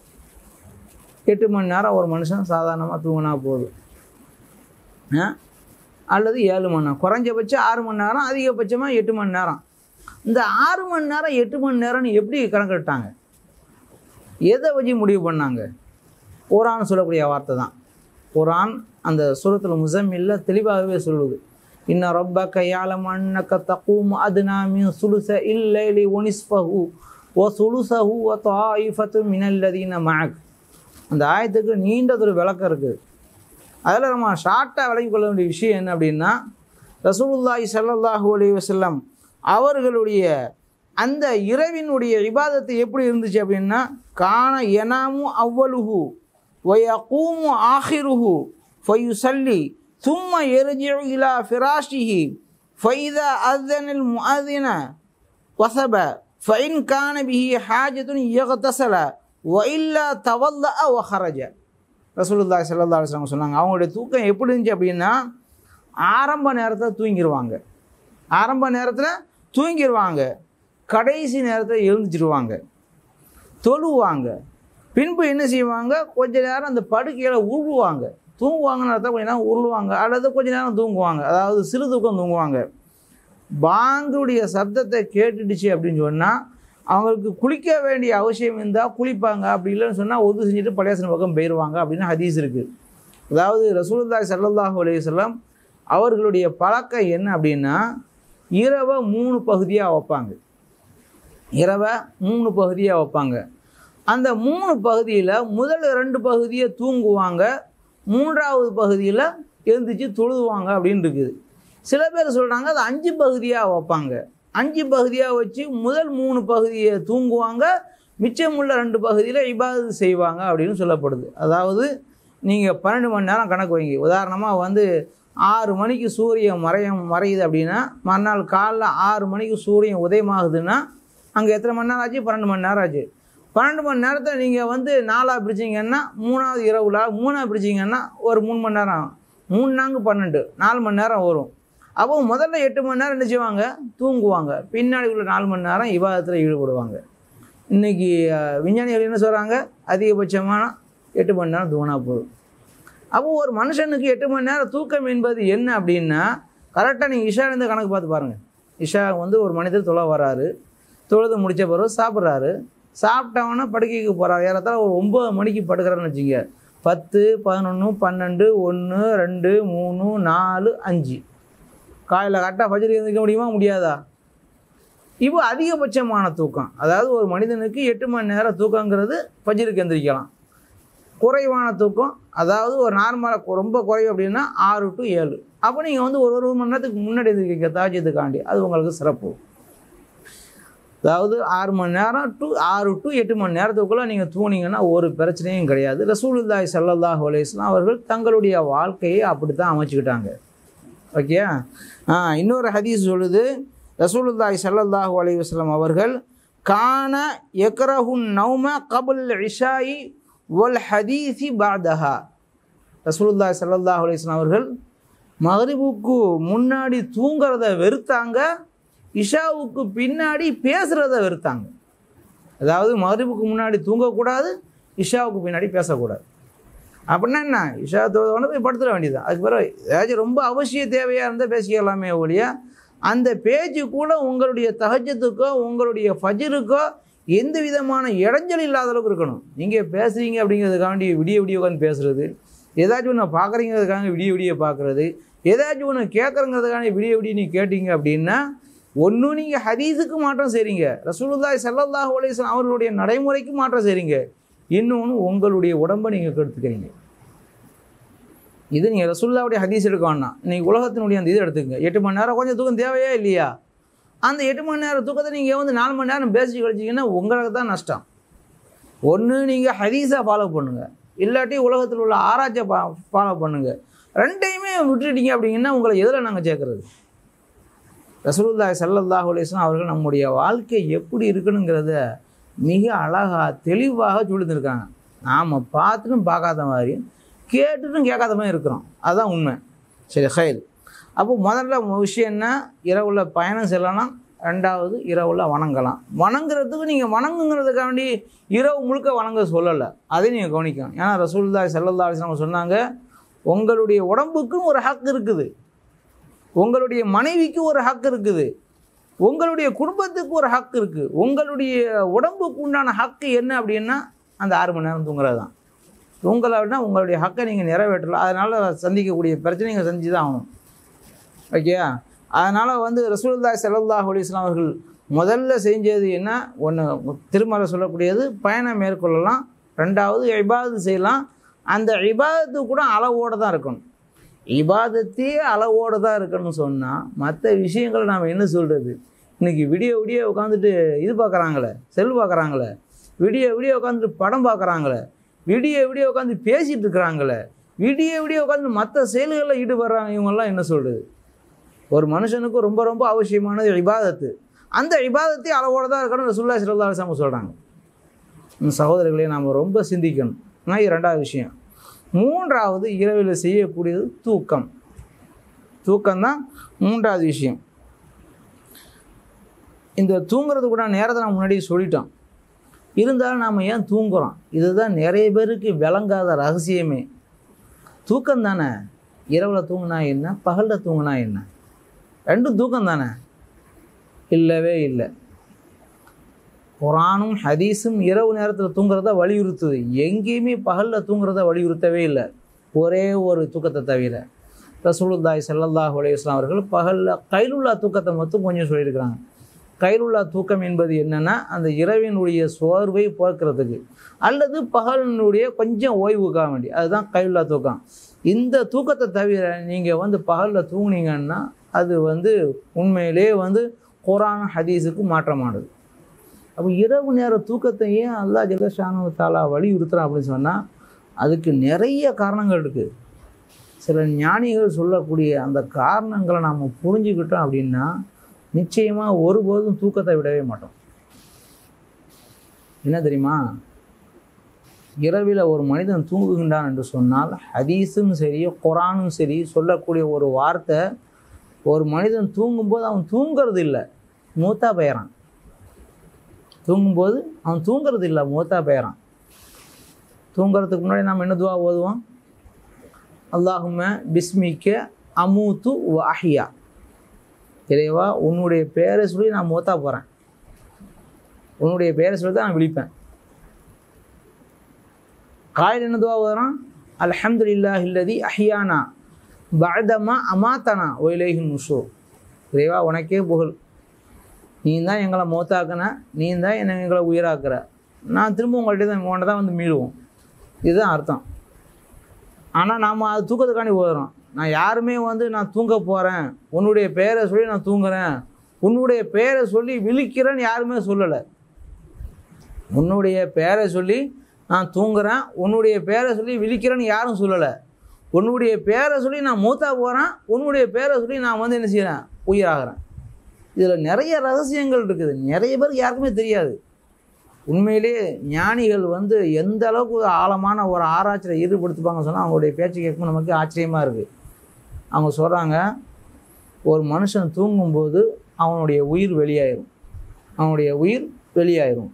எட்டு மணி நேரம் ஒரு மனுஷன் சாதாரணமாக தூங்கினா போதும் ஆ? அல்லது ஏழு மணி நேரம் குறைஞ்சபட்சம் ஆறு மணி நேரம் அதிகபட்சமாக எட்டு மணி நேரம் இந்த ஆறு மணி நேரம் எட்டு மணி நேரம்னு எப்படி கணக்கிட்டாங்க எதை வச்சு முடிவு பண்ணாங்க குரான் சொல்லக்கூடிய வார்த்தை தான் குரான் அந்த சூரத்தில் முசம்மில்ல தெளிவாகவே சொல்லுது இன்ன ரப்பக்க யாலம் அன்னக்க தக்கூம் அதுனா மின் சுலுச இல்லைலி ஒனிஸ்பஹு ஓ சுலுசஹு ஓ தாயிஃபத்து மினல்லதீன மஅக் அந்த ஆயத்துக்கு நீண்டதொரு விளக்கம் இருக்குது அதில் நம்ம ஷார்ட்டாக விளங்கி கொள்ள வேண்டிய விஷயம் என்ன அப்படின்னா ரசூலுல்லாஹி ஸல்லல்லாஹு அலைஹி வஸல்லம் அவர்களுடைய அந்த இரவினுடைய இபாதத்து எப்படி இருந்துச்சு அப்படின்னா கான எனாமு அவ்வலுஹு வயகூமு ஆஹிருஹு ஃபயுசல்லி சும்ம எருஜிஉ இலா ஃபிராஷிஹி ஃபைதா அஸ்தனில் முஅதின வசப ஃபைன் கான பிஹி ஹாஜத்துன் யகத்தசல வஇல்லா தவல்லஅ வஹரஜ ரசூலுல்லாஹி ஸல்லல்லாஹு அலைஹி வஸல்லம் சொன்னாங்க அவங்களுடைய தூக்கம் எப்படி இருந்துச்சு அப்படின்னா ஆரம்ப நேரத்தில் தூங்கிடுவாங்க ஆரம்ப நேரத்தில் தூங்கிடுவாங்க கடைசி நேரத்தில் எழுந்துச்சிடுவாங்க தொழுவாங்க பின்பு என்ன செய்வாங்க கொஞ்ச நேரம் அந்த படுக்கையில் உருளுவாங்க தூங்குவாங்கன்னு அர்த்தம் கொஞ்ச நேரம் உருளுவாங்க அல்லது கொஞ்ச நேரம் தூங்குவாங்க அதாவது சிறு தூக்கம் தூங்குவாங்க பாங்குடைய சப்தத்தை கேட்டுடுச்சு அப்படின்னு சொன்னால் அவங்களுக்கு குளிக்க வேண்டிய அவசியம் இருந்தால் குளிப்பாங்க அப்படி இல்லைன்னு சொன்னால் ஒது செஞ்சுட்டு பழையாசன பக்கம் போயிடுவாங்க அப்படின்னு ஹதீஸ் இருக்குது அதாவது ரசூலுல்லாஹி ஸல்லல்லாஹு அலைஹி வஸல்லம் அவர்களுடைய பழக்கம் என்ன அப்படின்னா இரவை மூணு பகுதியாக வைப்பாங்க இரவை மூணு பகுதியாக வைப்பாங்க அந்த மூணு பகுதியில் முதல் ரெண்டு பகுதியை தூங்குவாங்க மூன்றாவது பகுதியில் எழுந்திரிச்சு தொழுதுவாங்க அப்படின்னு இருக்குது சில பேர் சொல்கிறாங்க அது அஞ்சு பகுதியாக வைப்பாங்க அஞ்சு பகுதியாக வச்சு முதல் மூணு பகுதியை தூங்குவாங்க மிச்சமுள்ள ரெண்டு பகுதியில் இபாதத்து செய்வாங்க அப்படின்னு சொல்லப்படுது அதாவது நீங்கள் பன்னெண்டு மணி நேரம் கணக்கு வைங்க உதாரணமாக வந்து ஆறு மணிக்கு சூரியன் மறையும் மறையுது அப்படின்னா மறுநாள் காலைல ஆறு மணிக்கு சூரியன் உதயமாகுதுன்னா அங்கே எத்தனை மணி நேரம் ஆச்சு பன்னெண்டு மணி நேரம் ஆச்சு பன்னெண்டு மணி நேரத்தை நீங்கள் வந்து நாலாக பிரிச்சிங்கன்னா மூணாவது இரவுல மூணாக பிரிச்சிங்கன்னா ஒரு மூணு மணி நேரம் ஆகும். மூணு நான்கு பன்னெண்டு நாலு மணி நேரம் வரும் அப்போ முதல்ல எட்டு மணி நேரம் என்ன செய்வாங்க தூங்குவாங்க பின்னாடி உள்ள நாலு மணி நேரம் விவாதத்தில் ஈடுபடுவாங்க இன்றைக்கி விஞ்ஞானிகள் என்ன சொல்கிறாங்க அதிகபட்சமான எட்டு மணி நேரம் தூங்கினா போதும் அப்போ ஒரு மனுஷனுக்கு எட்டு மணி நேரம் தூக்கம் என்பது என்ன அப்படின்னா கரெக்டாக நீங்கள் இஷாலேருந்து கணக்கு பார்த்து பாருங்கள் இஷா வந்து ஒரு மனிதர் தொலை வராரு தொழுது முடித்த பிறகு சாப்பிட்றாரு சாப்பிட்டவொன்னே படுக்கைக்கு போகிறாரு ஏறத்தாழ ஒரு ஒம்பது மணிக்கு படுக்கிறேன்னு வச்சுங்க பத்து பதினொன்று பன்னெண்டு ஒன்று ரெண்டு மூணு நாலு அஞ்சு காலையில் கரெக்டாக ஃபஜ்ருக்கு எழுந்திரிக்க முடியுமா முடியாதா இப்போ அதிகபட்சமான தூக்கம் அதாவது ஒரு மனிதனுக்கு எட்டு மணி நேரம் தூக்கங்கிறது ஃபஜ்ருக்கு எந்திரிக்கலாம் குறைவான தூக்கம் அதாவது ஒரு நார்மலாக ரொம்ப குறைவு அப்படின்னா ஆறு டு ஏழு அப்போ நீங்கள் வந்து ஒரு ஒரு மணி நேரத்துக்கு முன்னாடி எந்திரிக்க தாஜத்துக்காண்டி அது உங்களுக்கு சிறப்பு அதாவது ஆறு மணி நேரம் டு ஆறு டு எட்டு மணி நேரத்துக்குள்ளே நீங்கள் தூணிங்கன்னா ஒரு பிரச்சனையும் கிடையாது ரசூலுல்லாஹி ஸல்லல்லாஹு அலைஹி வஸல்லம் அவர்கள் தங்களுடைய வாழ்க்கையை அப்படி தான் அமைச்சுக்கிட்டாங்க ஓகே ஆ இன்னொரு ஹதீஸ் சொல்லுது ரசூலுல்லாஹி ஸல்லல்லாஹு அலைஹி வஸல்லம் அவர்கள் கான யக்ரஹுன் நௌம கபுல் இஷாயி வல் ஹதீசி பாதஹா ரசூலுல்லாஹி ஸல்லல்லாஹு அலைஹி வஸல்லம் அவர்கள் மகரிபுக்கு முன்னாடி தூங்குறத வெறுத்தாங்க இஷாவுக்கு பின்னாடி பேசுகிறத வெறுத்தாங்க அதாவது மகரிபுக்கு முன்னாடி தூங்கக்கூடாது இஷாவுக்கு பின்னாடி பேசக்கூடாது அப்படின்னா என்ன இஷா தொழுதவொடனே போய் படுத்துட வேண்டியது அதுக்கு பிறகு ஏதாச்சும் ரொம்ப அவசிய தேவையாக இருந்தால் பேசிக்கலாமே ஒழிய அந்த பேச்சு கூட உங்களுடைய தகஜத்துக்கோ உங்களுடைய ஃபஜ்ருக்கோ எந்த விதமான இடைஞ்சல் இல்லாத அளவுக்கு இருக்கணும் நீங்கள் பேசுகிறீங்க அப்படிங்கிறதுக்காண்டி விடிய விடிய உட்காந்து பேசுகிறது ஏதாச்சும் ஒன்று பார்க்குறீங்கிறதுக்காக விடிய விடிய பார்க்குறது ஏதாச்சும் ஒன்று கேட்குறங்கிறதுக்காக விடிய விடிய நீ கேட்டீங்க அப்படின்னா ஒன்றும் நீங்கள் ஹதீஸுக்கு மாற்றம் செய்கிறீங்க ரசூலுல்லாஹி ஸல்லல்லாஹு அலைஹி வஸல்லம் அவர்களுடைய நடைமுறைக்கு மாற்றம் செய்கிறீங்க இன்னொன்று உங்களுடைய உடம்பை நீங்கள் கெடுத்துக்கிறீங்க இது நீங்கள் ரசூல்லாவுடைய ஹதீஸ் எடுக்க வேண்டாம் நீங்கள் உலகத்தினுடைய அந்த இது எடுத்துக்கங்க எட்டு மணி நேரம் கொஞ்சம் தூக்கம் தேவையா இல்லையா அந்த எட்டு மணி நேரம் தூக்கத்தை நீங்கள் வந்து நாலு மணி நேரம் பேசி கழிச்சிங்கன்னா உங்களுக்கு தான் நஷ்டம் ஒன்று நீங்கள் ஹதீஸாக ஃபாலோ பண்ணுங்கள் இல்லாட்டி உலகத்தில் உள்ள ஆராய்ச்சியை பா ஃபாலோ பண்ணுங்கள் ரெண்டையுமே விட்டுட்டீங்க அப்படிங்கன்னா உங்களை எதில் நாங்கள் சேர்க்குறது ரசூலுல்லாஹி ஸல்லல்லாஹு அலைஹி வஸல்லம் அவர்கள் நம்முடைய வாழ்க்கை எப்படி இருக்கணுங்கிறத மிக அழகாக தெளிவாக சொல்லியிருக்காங்க நாம் பார்த்துட்டும் பார்க்காத மாதிரி கேட்டுட்டும் கேட்காத மாதிரி இருக்கிறோம் அதுதான் உண்மை சரி ஹயல் அப்போ முதல்ல விஷயம் என்ன இரவுல பயணம் செல்லலாம் ரெண்டாவது இரவுல வணங்கலாம் வணங்குறதுக்கு நீங்கள் வணங்குங்கிறதுக்காண்டி இரவு முழுக்க வணங்க சொல்லலை அதையும் நீங்கள் கவனிக்கணும் ஏன்னா ரசூலுல்லாஹி ஸல்லல்லாஹு அலைஹி வஸல்லம் சொன்னாங்க உங்களுடைய உடம்புக்குன்னு ஒரு ஹக் இருக்குது உங்களுடைய மனைவிக்கு ஒரு ஹக் இருக்குது உங்களுடைய குடும்பத்துக்கு ஒரு ஹக் இருக்குது உங்களுடைய உடம்புக்கு உண்டான ஹக்கு என்ன அப்படின்னா அந்த ஆறு மணி நேரம் தூங்குறது தான் தூங்கலாவினா உங்களுடைய ஹக்கை நீங்கள் நிறைவேற்றலாம் அதனால் சந்திக்கக்கூடிய பிரச்சனைங்க செஞ்சு தான் ஆகணும் ஓகே அதனால் வந்து ரசூலுல்லாஹி ஸல்லல்லாஹு அலைஹி வஸல்லம் அவர்கள் முதல்ல செஞ்சது என்ன ஒன்று திருமலை சொல்லக்கூடியது பயணம் மேற்கொள்ளலாம் ரெண்டாவது இபாதத்து செய்யலாம் அந்த இபாதத்து கூட அளவோடு தான் இருக்கணும் இபாதத்தே அளவோடு தான் இருக்கணும்னு சொன்னால் மற்ற விஷயங்களை நாம் என்ன சொல்கிறது இன்றைக்கி விடிய விடிய உட்காந்துட்டு இது பார்க்குறாங்களே செல் பார்க்குறாங்களே விடிய விடிய உட்காந்துட்டு படம் பார்க்குறாங்களே விடிய விடிய உட்காந்து பேசிகிட்டு இருக்கிறாங்களே விடிய விடிய உட்காந்து மற்ற செயல்களில் ஈடுபடுறாங்க இவங்கெல்லாம் என்ன சொல்கிறது ஒரு மனுஷனுக்கு ரொம்ப ரொம்ப அவசியமானது இபாதத்து அந்த இபாதத்தை அளவோடு தான் இருக்கணும் ரசூல்லா ஸல்லல்லாஹு அலைஹி வஸல்லம் சொல்கிறாங்க சகோதரர்களே நாம் ரொம்ப சிந்திக்கணும் ஆனால் இது ரெண்டாவது விஷயம் மூன்றாவது இரவில் செய்யக்கூடியது தூக்கம் தூக்கம்தான் மூன்றாவது விஷயம் இந்த தூங்குறது கூட நேரத்தை நான் முன்னாடி சொல்லிட்டோம் இருந்தாலும் நாம் ஏன் தூங்குறோம் இதுதான் நிறைய பேருக்கு விளங்காத ரகசியமே தூக்கம் தானே இரவில் தூங்கினா என்ன பகலில் தூங்கினா என்ன ரெண்டும் தூக்கம் தானே இல்லவே இல்லை குரானும் ஹதீஸும் இரவு நேரத்தில் தூங்குறத வலியுறுத்துது எங்கேயுமே பகலில் தூங்குறத வலியுறுத்தவே இல்லை ஒரே ஒரு தூக்கத்தை தவிர ரசூலுல்லாஹி ஸல்லல்லாஹு அலைஹி வஸல்லம் அவர்கள் பகலில் கைலுல்லா தூக்கத்தை மட்டும் கொஞ்சம் சொல்லியிருக்கிறாங்க கைலுல்லா தூக்கம் என்பது என்னென்னா அந்த இரவினுடைய சோர்வை போக்குறதுக்கு அல்லது பகலினுடைய கொஞ்சம் ஓய்வுக்காக வேண்டி அதுதான் கைலுல்லா தூக்கம் இந்த தூக்கத்தை தவிர நீங்கள் வந்து பகலில் தூங்குனீங்கன்னா அது வந்து உண்மையிலே வந்து குரான் ஹதீஸுக்கு மாற்றமானது அப்போ இரவு நேர தூக்கத்தை ஏன் அல்லா ஜெகஷானு தாலா வலியுறுத்துறான் அப்படின்னு சொன்னால் அதுக்கு நிறைய காரணங்கள் இருக்குது சில ஞானிகள் சொல்லக்கூடிய அந்த காரணங்களை நாம் புரிஞ்சுக்கிட்டோம் அப்படின்னா நிச்சயமாக ஒருபோதும் தூக்கத்தை விடவே மாட்டோம் என்ன தெரியுமா இரவில் ஒரு மனிதன் தூங்குகின்றான் என்று சொன்னால் ஹதீஸும் சரி குரானும் சரி சொல்லக்கூடிய ஒரு வார்த்தை ஒரு மனிதன் தூங்கும்போது அவன் தூங்கிறது இல்லை மூத்தா பெயரான் தூங்கும்போது அவன் தூங்குறது இல்லை மூத்தா பெயரான் தூங்குறதுக்கு முன்னாடி நாம் என்ன துவா ஓதுவோம் அல்லாஹும்ம பிஸ்மிக்க அமூத்து வ அஹியா இறைவா உன்னுடைய பேரை சொல்லி நான் மூத்தா போகிறேன் உன்னுடைய பேரை சொல்லி தான் நான் விழிப்பேன் காயில் என்ன துவா ஓதுறான் அல்ஹம்துலில்லாஹ் இல்லதி அஹியானா பஅதமா அமாத்தனா ஒயிலேஹின் நுஷோ இறைவா உனக்கே புகழ் நீ தான் எங்களை மோத்தாக்குன நீ தான் என்னை எங்களை உயிராக்குற நான் திரும்ப உங்கள்கிட்ட தான் உங்கள்கிட்ட தான் வந்து மீளுவோம் இதுதான் அர்த்தம் ஆனால் நாம் அது தூக்கத்துக்காண்டி ஓதுறோம் நான் யாருமே வந்து நான் தூங்க போகிறேன் உன்னுடைய பேரை சொல்லி நான் தூங்குறேன் உன்னுடைய பேரை சொல்லி விழிக்கிறேன்னு யாருமே சொல்லலை உன்னுடைய பேரை சொல்லி நான் தூங்குறேன் உன்னுடைய பேரை சொல்லி விழிக்கிறேன்னு யாரும் சொல்லலை உன்னுடைய பேரை சொல்லி நான் மூத்தா போகிறேன் உன்னுடைய பேரை சொல்லி நான் வந்து என்ன செய்கிறேன் உயிராகிறேன் இதில் நிறைய ரகசியங்கள் இருக்குது நிறைய பேருக்கு யாருக்குமே தெரியாது உண்மையிலேயே ஞானிகள் வந்து எந்த அளவுக்கு ஒரு ஆழமான ஒரு ஆராய்ச்சியில் ஈடுபடுத்துப்பாங்க சொன்னால் அவங்களுடைய பேச்சு கேட்கும்போது நமக்கு ஆச்சரியமாக இருக்குது அவங்க சொல்கிறாங்க ஒரு மனுஷன் தூங்கும்போது அவனுடைய உயிர் வெளியாயிரும் அவனுடைய உயிர் வெளியாயிரும்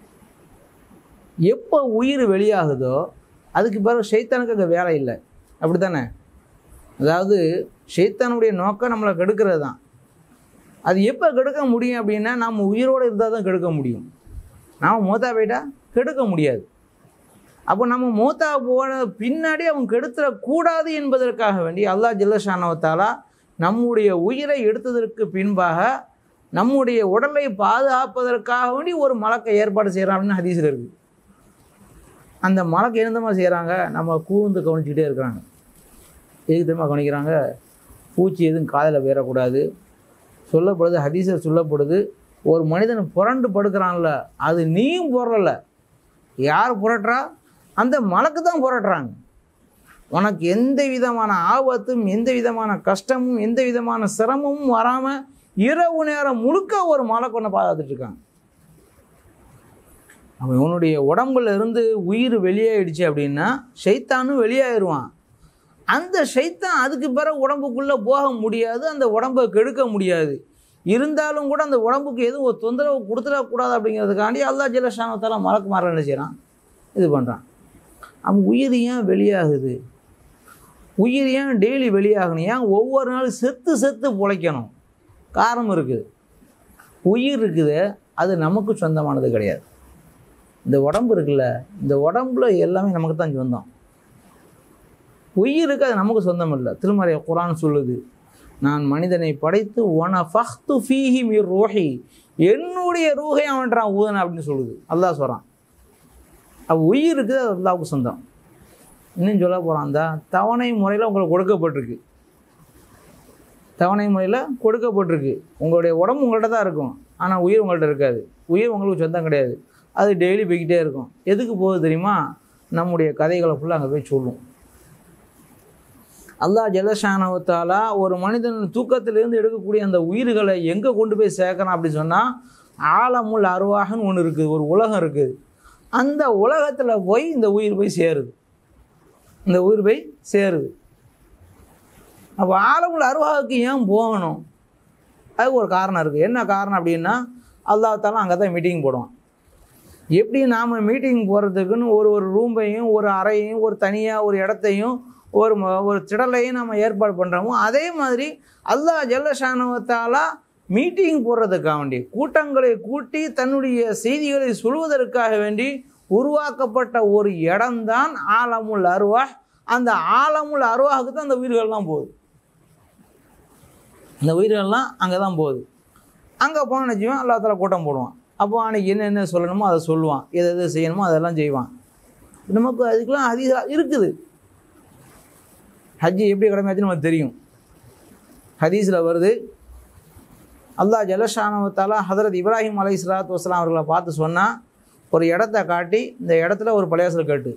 எப்போ உயிர் வெளியாகுதோ அதுக்கு பிறகு ஷைத்தானுக்கு அங்கே வேலை இல்லை அப்படி தானே அதாவது ஷைத்தானுடைய நோக்கம் நம்மளை கெடுக்கிறது தான் அது எப்போ கெடுக்க முடியும் அப்படின்னா நம்ம உயிரோடு இருந்தால் தான் கெடுக்க முடியும் நாம் மூத்தா போயிட்டா கெடுக்க முடியாது அப்போ நம்ம மூத்தா போன பின்னாடி அவங்க கெடுத்துடக்கூடாது என்பதற்காக வேண்டி அல்லாஹ் ஜல்லஷானவத்தாலா நம்முடைய உயிரை எடுத்ததற்கு பின்பாக நம்முடைய உடலை பாதுகாப்பதற்காக வேண்டி ஒரு மலக்கை ஏற்பாடு செய்கிறான் அப்படின்னு ஹதீஸில் இருக்குது அந்த மலக்கை என்னந்தமா செய்கிறாங்க நம்ம கூர்ந்து கவனிச்சுக்கிட்டே இருக்கிறாங்க எதுக்கு தெரியுமா கவனிக்கிறாங்க பூச்சி எதுவும் காதில் வேறக்கூடாது சொல்லப்படுது ஹதீஸில் சொல்லப்படுது ஒரு மனிதன் புரண்டு படுக்கிறான்ல அது நீயும் புரளல யார் புரட்டுறா அந்த மலக்கு தான் புரட்டுறாங்க உனக்கு எந்த விதமான ஆபத்தும் எந்த விதமான கஷ்டமும் எந்த விதமான சிரமமும் வராமல் இரவு நேரம் முழுக்க ஒரு மலக்கு ஒன்று பாதுகாத்துட்டு இருக்காங்க அவன் இவனுடைய உடம்புல இருந்து உயிர் வெளியாயிடுச்சு அப்படின்னா ஷைத்தானும் வெளியாயிருவான் அந்த ஷைத்தான் அதுக்கு பிறகு உடம்புக்குள்ளே போக முடியாது அந்த உடம்பை கெடுக்க முடியாது இருந்தாலும் கூட அந்த உடம்புக்கு எதுவும் ஒரு தொந்தரவு கொடுத்துடக்கூடாது அப்படிங்கிறதுக்காண்டி அல்லா ஜலஷானத்தால் மலக்கு மாற என்ன செய்கிறான் இது பண்ணுறான் அவன் உயிர் ஏன் வெளியாகுது உயிர் ஏன் டெய்லி வெளியாகணும் ஏன் ஒவ்வொரு நாளும் செத்து செத்து பிழைக்கணும் காரணம் இருக்குது உயிர் இருக்குது அது நமக்கு சொந்தமானது கிடையாது இந்த உடம்பு இருக்குல்ல இந்த உடம்புல எல்லாமே நமக்கு தான் சொந்தம் உயிருக்கு அது நமக்கு சொந்தம் இல்லை திருமறை குரான் சொல்லுது நான் மனிதனை படைத்து ஒன ஃபஹ்து ஃபீஹி மிர் ரோஹி என்னுடைய ரூஹை அவன்றான் ஊதன அப்படின்னு சொல்லுது அல்லாஹ் சொல்கிறான் அவ் உயிர் இருக்குது அது அல்லாவுக்கு சொந்தம் இன்னும் சொல்ல போகிறான் தான் தவணை முறையில் உங்களுக்கு கொடுக்கப்பட்டிருக்கு தவணை முறையில் கொடுக்கப்பட்டிருக்கு உங்களுடைய உடம்பு உங்கள்கிட்ட தான் இருக்கும் ஆனால் உயிர் உங்கள்கிட்ட இருக்காது உயிர் உங்களுக்கு சொந்தம் கிடையாது அது டெய்லி போய்கிட்டே இருக்கும் எதுக்கு போகுது தெரியுமா நம்முடைய கதைகளை ஃபுல்லாக அங்கே போய் சொல்லும் அல்லாஹ் ஜலஷானவத்தாலா ஒரு மனிதன் தூக்கத்திலிருந்து எடுக்கக்கூடிய அந்த உயிர்களை எங்கே கொண்டு போய் சேர்க்கணும் அப்படின்னு சொன்னால் ஆலமுல் அருவாகன்னு ஒன்று இருக்குது ஒரு உலகம் இருக்குது அந்த உலகத்தில் போய் இந்த உயிர் போய் சேருது இந்த உயிர் போய் சேருது அப்போ ஆலமுல் அருவாவுக்கு ஏன் போகணும் அதுக்கு ஒரு காரணம் இருக்குது என்ன காரணம் அப்படின்னா அல்லாத்தாலும் அங்கே தான் மீட்டிங் போடுவான் எப்படி நாம் மீட்டிங் போகிறதுக்குன்னு ஒரு ஒரு ரூமையும் ஒரு அறையையும் ஒரு தனியாக ஒரு இடத்தையும் ஒரு ம- ஒரு திடலையும் நம்ம ஏற்பாடு பண்ணுறோமோ அதே மாதிரி அல்லாஹ் ஜல்லஷானவத்தாலா மீட்டிங் போடுறதுக்காக வேண்டி கூட்டங்களை கூட்டி தன்னுடைய செய்திகளை சொல்வதற்காக வேண்டி உருவாக்கப்பட்ட ஒரு இடம்தான் ஆலமுல் அருவாஹ் அந்த ஆலமுல் அருவாஹுக்கு தான் அந்த உயிர்கள்லாம் போகுது இந்த உயிர்கள்லாம் அங்கே தான் போகுது அங்கே போன வச்சுவான் அல்லா தலா கூட்டம் போடுவான் அப்போ அன்னைக்கு என்னென்ன சொல்லணுமோ அதை சொல்லுவான் எது எது செய்யணுமோ அதெல்லாம் செய்வான் நமக்கு அதுக்கெல்லாம் அதிகம் இருக்குது ஹஜ்ஜி எப்படி கடமையாச்சுன்னு நமக்கு தெரியும் ஹதீஸில் வருது அல்லாஹ் ஜலஷானவத்தாலா ஹதரத் இப்ராஹிம் அலை சலாத்து வஸ்லாம் அவர்களை பார்த்து சொன்னால் ஒரு இடத்த காட்டி இந்த இடத்துல ஒரு பழையாசல் கட்டு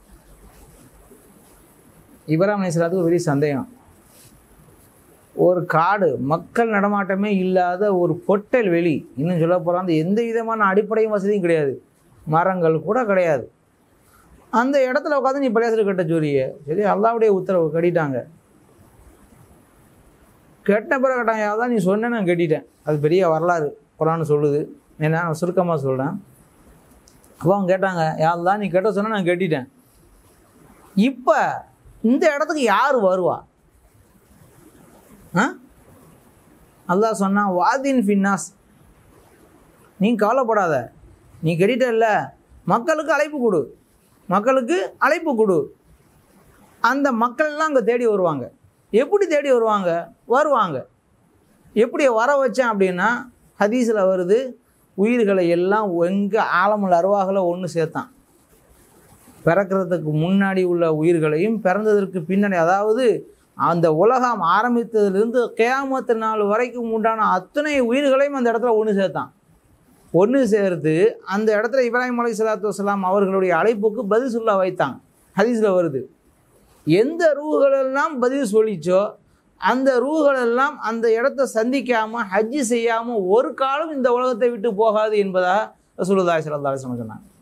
இப்ராஹிம் அலை சலாத்துக்கு பெரிய சந்தேகம் ஒரு காடு மக்கள் நடமாட்டமே இல்லாத ஒரு பொட்டல் வெளி இன்னும் சொல்ல போகிறோம் அந்த எந்த விதமான அடிப்படையும் வசதியும் கிடையாது மரங்கள் கூட கிடையாது அந்த இடத்துல உட்காந்து நீ பழையாசல் கட்ட சொல்லிய சரி அல்லாவுடைய உத்தரவு கட்டிட்டாங்க கெட்ட பிறகு கட்டாங்க அதான் நீ சொன்ன நான் கட்டிட்டேன் அது பெரிய வரலாறு குரான் சொல்லுது ஏன்னா நான் சுருக்கமாக சொல்கிறேன் அப்போ அவங்க கேட்டாங்க யாரெல்லாம் நீ கெட்ட சொன்ன நான் கட்டிட்டேன் இப்போ இந்த இடத்துக்கு யார் வருவா ஆ அல்லாஹ் சொன்னான் வாதின் ஃபின்னாஸ் நீ கவலைப்படாத நீ கட்டிட்டல்ல மக்களுக்கு அழைப்பு கொடு மக்களுக்கு அழைப்பு கொடு அந்த மக்கள்லாம் அங்கே தேடி வருவாங்க எப்படி தேடி வருவாங்க வருவாங்க எப்படி வர வச்சேன் அப்படின்னா ஹதீஸில் வருது உயிர்களை எல்லாம் எங்கே ஆழமுள்ள அருவாகளை ஒன்று சேர்த்தான் பிறக்கிறதுக்கு முன்னாடி உள்ள உயிர்களையும் பிறந்ததற்கு பின்னாடி அதாவது அந்த உலகம் ஆரம்பித்ததிலிருந்து கியாமத்து நாள் வரைக்கும் உண்டான அத்தனை உயிர்களையும் அந்த இடத்துல ஒன்று சேர்த்தான் ஒன்று சேர்த்து அந்த இடத்துல இப்ராஹிம் அலை சலாத்து வசலாம் அவர்களுடைய அழைப்புக்கு பதில் சொல்ல வைத்தாங்க ஹதீஸில் வருது எந்த ரூகளெல்லாம் பதில் சொல்லிச்சோ அந்த ரூகளெல்லாம் அந்த இடத்த சந்திக்காமல் ஹஜ்ஜி செய்யாமல் ஒரு காலம் இந்த உலகத்தை விட்டு போகாது என்பதாக ரசூலுல்லாஹி ஸல்லல்லாஹு அலைஹி வஸல்லம் சொன்னாங்க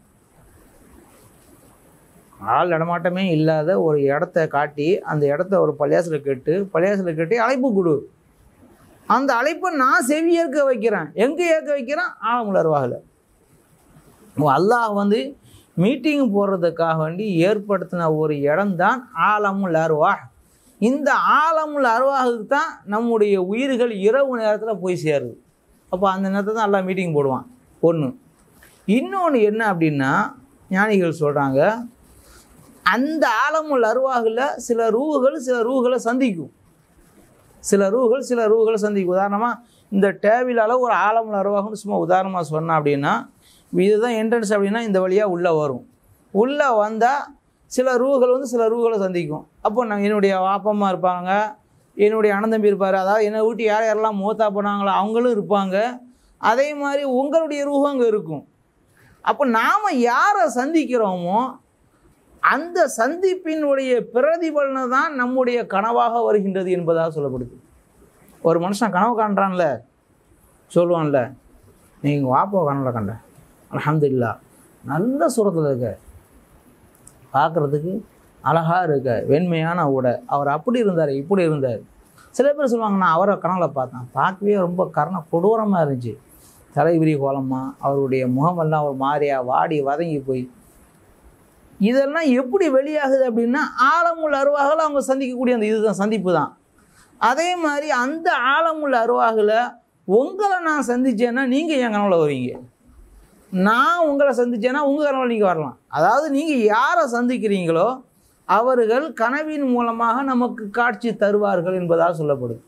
ஆள் நடமாட்டமே இல்லாத ஒரு இடத்த காட்டி அந்த இடத்த ஒரு பள்ளியாசில் கட்டு பள்ளியாசில் கட்டி அழைப்பு கொடு அந்த அழைப்பை நான் செவி ஏற்க வைக்கிறேன் எங்கே ஏற்க வைக்கிறேன் ஆழமுலர்வாகல அல்லாஹ் வந்து மீட்டிங் போடுறதுக்காக வேண்டி ஏற்படுத்தின ஒரு இடம்தான் ஆலமுல் அருவா இந்த ஆலமுள்ள அருவாகுக்கு தான் நம்முடைய உயிர்கள் இரவு நேரத்தில் போய் சேருது அப்போ அந்த நேரத்தில் தான் எல்லாம் மீட்டிங் போடுவான் ஒன்று இன்னொன்று என்ன அப்படின்னா ஞானிகள் சொல்கிறாங்க அந்த ஆலமுள்ள அருவாகில் சில ரூகுகள் சில ரூகளை சந்திக்கும் சில ரூகள் சில ரூகளை சந்திக்கும் உதாரணமாக இந்த டேபிளால் ஒரு ஆலமுள்ள அருவாகம்னு சும்மா உதாரணமாக சொன்னேன் அப்படின்னா இதுதான் என்ட்ரன்ஸ் அப்படின்னா இந்த வழியாக உள்ளே வரும் உள்ளே வந்தால் சில ரூகள் வந்து சில ரூகளை சந்திக்கும் அப்போ நான் என்னுடைய வாப்பம்மா இருப்பாங்க என்னுடைய அனந்தம்பி இருப்பார் அதாவது என்னை வீட்டு யார் யாரெல்லாம் மூத்தா போனாங்களோ அவங்களும் இருப்பாங்க அதே மாதிரி உங்களுடைய ரூஹம் அங்கே இருக்கும் அப்போ நாம் யாரை சந்திக்கிறோமோ அந்த சந்திப்பினுடைய பிரதிபலனை தான் நம்முடைய கனவாக வருகின்றது என்பதாக சொல்லப்படுது ஒரு மனுஷன் கனவு காண்றான்ல சொல்லுவான்ல நீங்கள் வாப்போ கனவுல கண்ட அல்ஹம்துலில்லாஹ் நல்ல சுரத்தில் இருக்க பார்க்குறதுக்கு அழகாக இருக்க வெண்மையான உடை அவர் அப்படி இருந்தார் இப்படி இருந்தார் சில பேர் சொல்லுவாங்க நான் அவரை கனவுல பார்த்தேன் பார்க்கவே ரொம்ப கரண கொடூரமாக இருந்துச்சு தலைவிரி கோலமாக அவருடைய முகமெல்லாம் ஒரு மாதிரியா வாடி வதங்கி போய் இதெல்லாம் எப்படி வெளியாகுது அப்படின்னா ஆழமுள்ள அருவாகில் அவங்க சந்திக்கக்கூடிய அந்த இதுதான் சந்திப்பு தான் அதே மாதிரி அந்த ஆழமுள்ள அருவாகில் உங்களை நான் சந்திச்சேன்னா நீங்கள் என் கனவுல வருவீங்க நான் உங்களை சந்திச்சேன்னா உங்கள் கனவுல நீங்கள் வரலாம் அதாவது நீங்கள் யாரை சந்திக்கிறீங்களோ அவர்கள் கனவின் மூலமாக நமக்கு காட்சி தருவார்கள் என்பதாக சொல்லப்படுது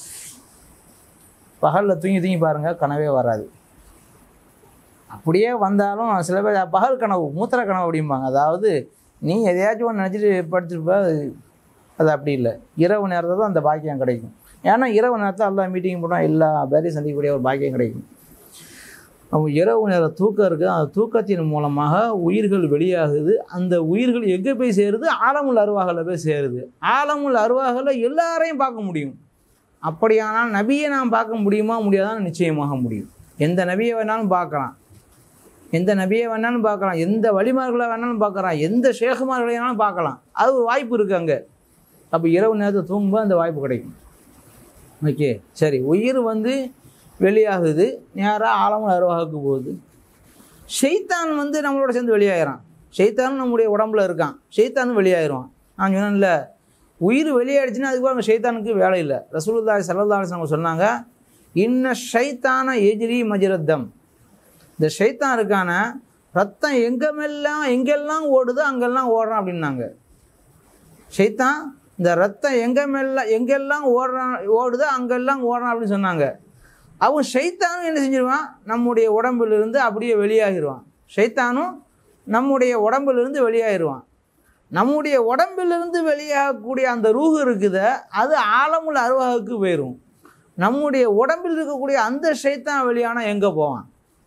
பகலில் தூங்கி தூங்கி பாருங்கள் கனவே வராது அப்படியே வந்தாலும் சில பேர் பகல் கனவு மூத்திர கனவு அப்படிம்பாங்க அதாவது நீ எதையாச்சும் ஒன்று நினச்சிட்டு படுத்துருப்ப அது அது அப்படி இல்லை இரவு நேரத்தில் தான் அந்த பாக்கியம் கிடைக்கும் ஏன்னா இரவு நேரத்தில் எல்லா மீட்டிங் போனால் எல்லா பேரையும் சந்திக்கக்கூடிய ஒரு பாக்கியம் கிடைக்கும் அப்போ இரவு நேர தூக்கம் இருக்குது அந்த தூக்கத்தின் மூலமாக உயிர்கள் வெளியாகுது அந்த உயிர்கள் எங்கே போய் சேருது ஆலமுள்ள அருவாகல போய் சேருது ஆலமுள்ள அருவாகல எல்லாரையும் பார்க்க முடியும் அப்படியானால் நபியை நாம் பார்க்க முடியுமா முடியாதான்னு நிச்சயமாக முடியும் எந்த நபியை வேணாலும் பார்க்கலாம் எந்த நபியை வேணாலும் பார்க்கலாம் எந்த வழிமார்களை வேணாலும் பார்க்கலாம் எந்த ஷேகுமார்களை வேணாலும் பார்க்கலாம் அது ஒரு வாய்ப்பு இருக்குது அங்கே அப்போ இரவு நேரத்தை தூங்கும்போது அந்த வாய்ப்பு கிடைக்கும் ஓகே சரி உயிர் வந்து வெளியாகுது நேராக ஆழமுள்ள அருவாகுக்கு போகுது ஷெய்தான் வந்து நம்மளோட சேர்ந்து வெளியாயிரான் ஷெய்தானும் நம்முடைய உடம்புல இருக்கான் ஷெய்தானும் வெளியாயிருவான் நான் சொன்னேன்ல உயிர் வெளியாயிடுச்சுன்னா அதுக்கு அங்கே ஷைத்தானுக்கு வேலை இல்லை ரசூலுல்லாஹி ஸல்லல்லாஹு அலைஹி வஸல்லம் சொன்னாங்க இன்ன ஷைத்தான எஜ்ரி மஜ்ரத்தம் இந்த ஷைத்தான் இருக்கான ரத்தம் எங்கமெல்லாம் எங்கெல்லாம் ஓடுதோ அங்கெல்லாம் ஓடுறான் அப்படின்னாங்க ஷைத்தான் இந்த ரத்தம் எங்கமெல்லாம் எங்கெல்லாம் ஓடுறான் ஓடுதோ அங்கெல்லாம் ஓடுறான் அப்படின்னு சொன்னாங்க அவன் ஷைத்தானும் என்ன செஞ்சிருவான் நம்முடைய உடம்பிலிருந்து அப்படியே வெளியாகிடுவான் ஷைத்தானும் நம்முடைய உடம்பிலிருந்து வெளியாகிடுவான் நம்முடைய உடம்பிலிருந்து வெளியாகக்கூடிய அந்த ரூஹு இருக்குத அது ஆழமுள்ள அருவாகுக்கு போயிடும் நம்முடைய உடம்பில் இருக்கக்கூடிய அந்த ஷைத்தான் வெளியானா எங்கே போவான்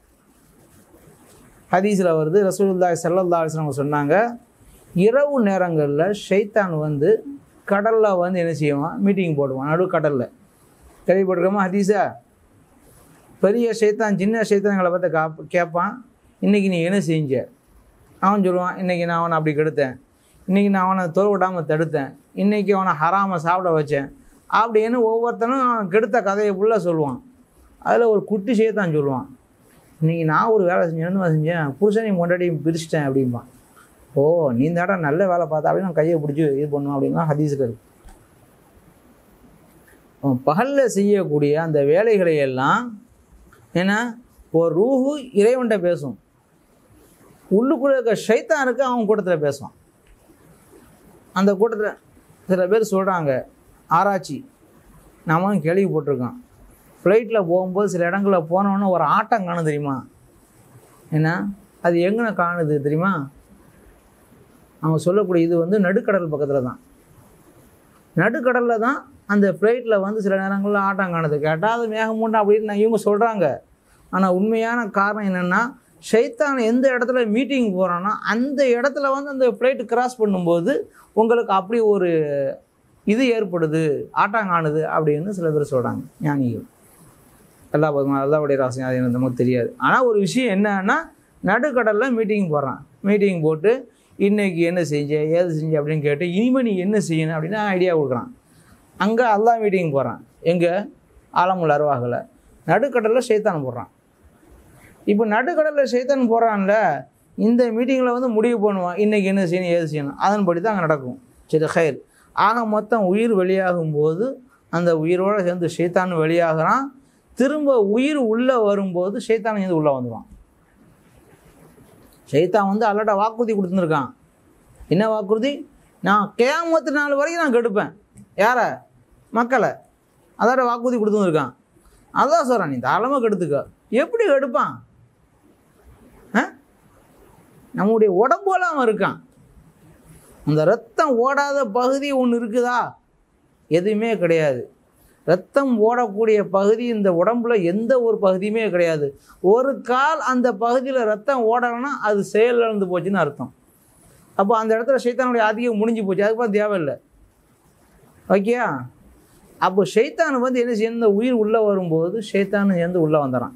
ஹதீஸில் வருது ரசூலுல்லாஹி ஸல்லல்லாஹு அலைஹி வஸல்லம் சொன்னாங்க இரவு நேரங்களில் ஷைத்தான் வந்து கடலில் வந்து என்ன செய்வான் மீட்டிங் போடுவான் நடு கடலில் கேள்விப்பட்டிருக்கோமா ஹதீஸா பெரிய ஷைத்தான் சின்ன ஷைத்தான்களை பார்த்து காப் கேட்பான் இன்றைக்கி நீ என்ன செஞ்ச அவன் சொல்லுவான் இன்றைக்கி நான் அவனை அப்படி கெடுத்தேன் இன்றைக்கி நான் அவனை தொலை விடாமல் தடுத்தேன் இன்றைக்கி அவனை ஹராம சாப்பிட வச்சேன் அப்படின்னு ஒவ்வொருத்தனும் அவன் கெடுத்த கதையை ஃபுல்லாக சொல்லுவான் அதில் ஒரு குட்டி ஷைத்தான் சொல்லுவான் இன்றைக்கி நான் ஒரு வேலை செஞ்சேன் என்ன செஞ்சேன் புருஷனையும் கொண்டாடியும் பிரிச்சிட்டேன் அப்படிம்பான் ஓ நீ தாடா நல்ல வேலை பார்த்தா அப்படின்னு நான் கையை பிடிச்சி இது பண்ணுவான் அப்படின்னா ஹதீஸில் இருக்கு பகலில் செய்யக்கூடிய அந்த வேலைகளை எல்லாம் ஏன்னா ஒரு ரூஹு இறைவன்கிட்ட பேசும் உள்ளுக்குள்ளே இருக்க ஷைத்தானுக்கு அவன் கூட்டத்தில் பேசுவான் அந்த கூட்டத்தில் சில பேர் சொல்கிறாங்க ஆராய்ச்சி நாமளும் கேள்விப்பட்டிருக்கோம் ஃப்ளைட்டில் போகும்போது சில இடங்களில் போனோன்னே ஒரு ஆட்டம் காணும் தெரியுமா என்ன அது எங்கே காணுது தெரியுமா அவங்க சொல்லக்கூடிய இது வந்து நடுக்கடல் பக்கத்தில் தான் நடுக்கடலில் தான் அந்த ஃப்ளைட்டில் வந்து சில நேரங்களில் ஆட்டம் காணுது கேட்டால் அது மேகமூண்டா அப்படின்னு நான் இவங்க சொல்கிறாங்க ஆனால் உண்மையான காரணம் என்னென்னா ஷைத்தான் எந்த இடத்துல மீட்டிங் போகிறானோ அந்த இடத்துல வந்து அந்த ஃப்ளைட்டு கிராஸ் பண்ணும்போது உங்களுக்கு அப்படி ஒரு இது ஏற்படுது ஆட்டம் காணுது அப்படின்னு சில பேர் சொல்கிறாங்க ஞானிகள் எல்லா எல்லாவுடைய ராசியும் அது எனக்கு நமக்கு தெரியாது ஆனால் ஒரு விஷயம் என்னன்னா நடுக்கடலில் மீட்டிங் போடுறான் மீட்டிங் போட்டு இன்றைக்கி என்ன செஞ்ச ஏது செஞ்ச அப்படின்னு கேட்டு இனிமேல் நீ என்ன செய்யணும் அப்படின்னு ஐடியா கொடுக்குறான் அங்கே அல்லா மீட்டிங் போகிறான் எங்கே ஆலமுள்ள அருவாகலை நடுக்கடலில் சைத்தான் போடுறான் இப்போ நடுக்கடலில் சைத்தான் போடுறான்ல இந்த மீட்டிங்கில் வந்து முடிவு பண்ணுவான் இன்றைக்கி என்ன செய்யணும் ஏது செய்யணும் அதன்படி தான் அங்கே நடக்கும் சரி ஹயர் ஆக மொத்தம் உயிர் வெளியாகும் போது அந்த உயிரோடு சேர்ந்து ஷைத்தான் வெளியாகிறான் திரும்ப உயிர் உள்ளே வரும்போது ஷைத்தான் சேர்ந்து உள்ளே வந்துடுவான் ஷைத்தான் வந்து அல்லட்ட வாக்குறுதி கொடுத்துருக்கான் என்ன வாக்குறுதி நான் கேமத்து நாள் வரைக்கும் நான் கெடுப்பேன் யாரை மக்களை அதோட வாக்குறுதி கொடுத்துருக்கான் அதான் சொல்கிறேன் நீ தாராளமாக கெடுத்துக்க எப்படி கெடுப்பான் ஆ நம்முடைய உடம்போல அவன் இருக்கான் அந்த ரத்தம் ஓடாத பகுதி ஒன்று இருக்குதா எதுவுமே கிடையாது ரத்தம் ஓடக்கூடிய பகுதி இந்த உடம்புல எந்த ஒரு பகுதியுமே கிடையாது ஒரு கால் அந்த பகுதியில் ரத்தம் ஓடலைன்னா அது செயலிழந்து போச்சுன்னு அர்த்தம் அப்போ அந்த இடத்துல சைத்தானுடைய ஆதிக்கம் முடிஞ்சு போச்சு அதுக்கப்புறம் தேவையில்லை ஓகேயா அப்போ ஷைத்தான் வந்து என்ன செய்யணும் இந்த உயிர் உள்ளே வரும்போது ஷைத்தானு சேர்ந்து உள்ளே வந்துடுறான்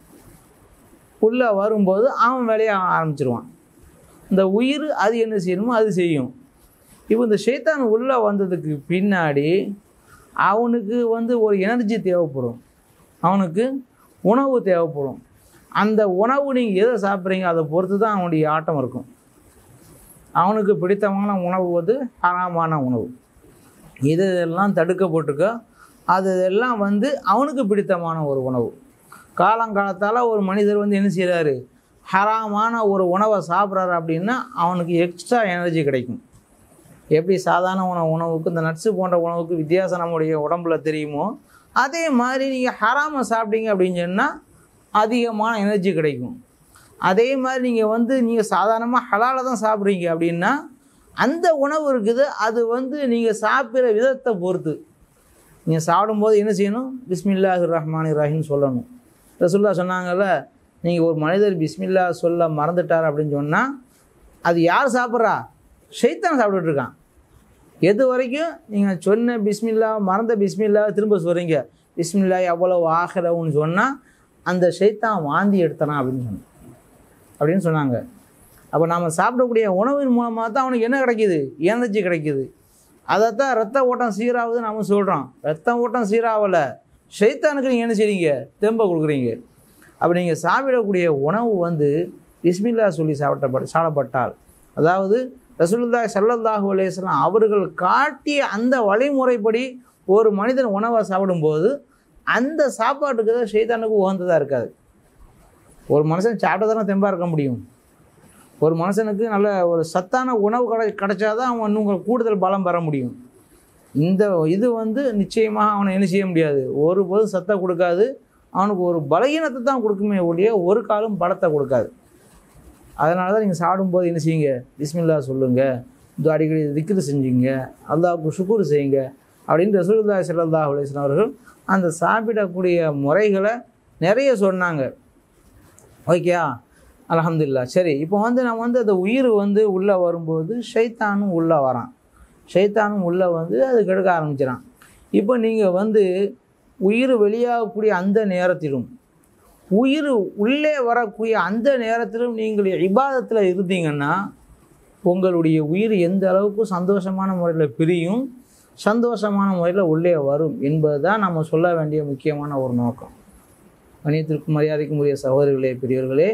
உள்ளே வரும்போது அவன் வேலையை ஆரம்பிச்சிருவான் இந்த உயிர் அது என்ன செய்யணுமோ அது செய்யும் இப்போ இந்த ஷைத்தான் உள்ளே வந்ததுக்கு பின்னாடி அவனுக்கு வந்து ஒரு எனர்ஜி தேவைப்படும் அவனுக்கு உணவு தேவைப்படும் அந்த உணவு நீங்கள் எதை சாப்பிட்றீங்க அதை பொறுத்து தான் அவனுடைய ஆட்டம் இருக்கும் அவனுக்கு பிடித்தமான உணவு வந்து ஹராமான உணவு இது இதெல்லாம் தடுக்கப்பட்டிருக்க அது இதெல்லாம் வந்து அவனுக்கு பிடித்தமான ஒரு உணவு காலங்காலத்தால் ஒரு மனிதர் வந்து என்ன செய்கிறாரு ஹராமான ஒரு உணவை சாப்பிட்றாரு அப்படின்னா அவனுக்கு எக்ஸ்ட்ரா எனர்ஜி கிடைக்கும் எப்படி சாதாரண உணவு உணவுக்கு இந்த நட்ஸு போன்ற உணவுக்கு வித்தியாசம் நம்முடைய உடம்புல தெரியுமோ அதே மாதிரி நீங்கள் ஹராமை சாப்பிட்டீங்க அப்படின்னு சொன்னால் அதிகமான எனர்ஜி கிடைக்கும் அதே மாதிரி நீங்கள் வந்து நீங்கள் சாதாரணமாக ஹலால தான் சாப்பிட்றீங்க அப்படின்னா அந்த உணவு இருக்குது அது வந்து நீங்கள் சாப்பிட்ற விதத்தை பொறுத்து நீங்கள் சாப்பிடும்போது என்ன செய்யணும் பிஸ்மில்லாஹிர் ரஹ்மான் ரஹீம் சொல்லணும் ரசுல்லா சொன்னாங்கல்ல நீங்கள் ஒரு மனிதர் பிஸ்மில்லா சொல்ல மறந்துட்டார் அப்படின்னு சொன்னால் அது யார் சாப்பிட்றா ஷைத்தான் சாப்பிட்டுட்டு இருக்கான் எது வரைக்கும் நீங்கள் சொன்ன பிஸ்மில்லா மறந்த பிஸ்மில்லா திரும்ப சொல்கிறீங்க பிஸ்மில்லா எவ்வளோ ஆகிறவுன்னு சொன்னால் அந்த ஷைத்தான் வாந்தி எடுத்தனா அப்படின்னு சொன்னான் அப்படின்னு சொன்னாங்க அப்போ நாம் சாப்பிடக்கூடிய உணவின் மூலமாக தான் அவனுக்கு என்ன கிடைக்கிது எனர்ஜி கிடைக்கிது அதைத்தான் ரத்த ஓட்டம் சீராகுது நாம் சொல்கிறோம் ரத்த ஓட்டம் சீராகலை ஷைத்தானுக்கு நீங்கள் என்ன செய்றீங்க தெம்ப கொடுக்குறீங்க அப்போ நீங்கள் சாப்பிடக்கூடிய உணவு வந்து பிஸ்மில்லா சொல்லி சாப்பிட்டப்பட்ட சாப்பிடப்பட்டால் அதாவது ரசூலுல்லாஹி ஸல்லல்லாஹு அலைஹி வஸல்லம் அவர்கள் காட்டிய அந்த வழிமுறைப்படி ஒரு மனிதன் உணவை சாப்பிடும்போது அந்த சாப்பாட்டுக்கு தான் ஷைத்தானுக்கு உகந்ததாக இருக்காது ஒரு மனுஷன் சாப்பிட்டா தானே தெம்பாக இருக்க முடியும் ஒரு மனுஷனுக்கு நல்ல ஒரு சத்தான உணவு கிடை கிடைச்சாதான் அவன் இன்னும் கூடுதல் பலம் பெற முடியும் இந்த இது வந்து நிச்சயமாக அவனை என்ன செய்ய முடியாது ஒருபோதும் சத்தை கொடுக்காது அவனுக்கு ஒரு பலகீனத்தை தான் கொடுக்குமே ஒழிய ஒரு காலும் பலத்தை கொடுக்காது அதனால தான் நீங்கள் சாப்பிடும்போது என்ன செய்யுங்க பிஸ்மில்லா சொல்லுங்கள் இந்த அடிக்கடி திக்ரு செஞ்சுங்க அல்லாவுக்கு சுக்குர் செய்யுங்க அப்படின்னு ரசூலுல்லாஹி ஸல்லல்லாஹு அலைஹி வஸல்லம் அவர்கள் அந்த சாப்பிடக்கூடிய முறைகளை நிறைய சொன்னாங்க ஓகேயா அல்ஹம்துலில்லா சரி இப்போ வந்து நம்ம வந்து அந்த உயிர் வந்து உள்ளே வரும்போது ஷைத்தானும் உள்ளே வரான் ஷைத்தானும் உள்ளே வந்து அது கெடுக்க ஆரம்பிச்சிடான் இப்போ நீங்கள் வந்து உயிர் வெளியாகக்கூடிய அந்த நேரத்திலும் உயிர் உள்ளே வரக்கூடிய அந்த நேரத்திலும் நீங்கள் இபாதத்தில் இருந்தீங்கன்னா உங்களுடைய உயிர் எந்த அளவுக்கு சந்தோஷமான முறையில் பிரியும் சந்தோஷமான முறையில் உள்ளே வரும் என்பது தான் நம்ம சொல்ல வேண்டிய முக்கியமான ஒரு நோக்கம் கணியத்திற்கும் மரியாதைக்கும் உரிய சகோதரிகளே பெரியவர்களே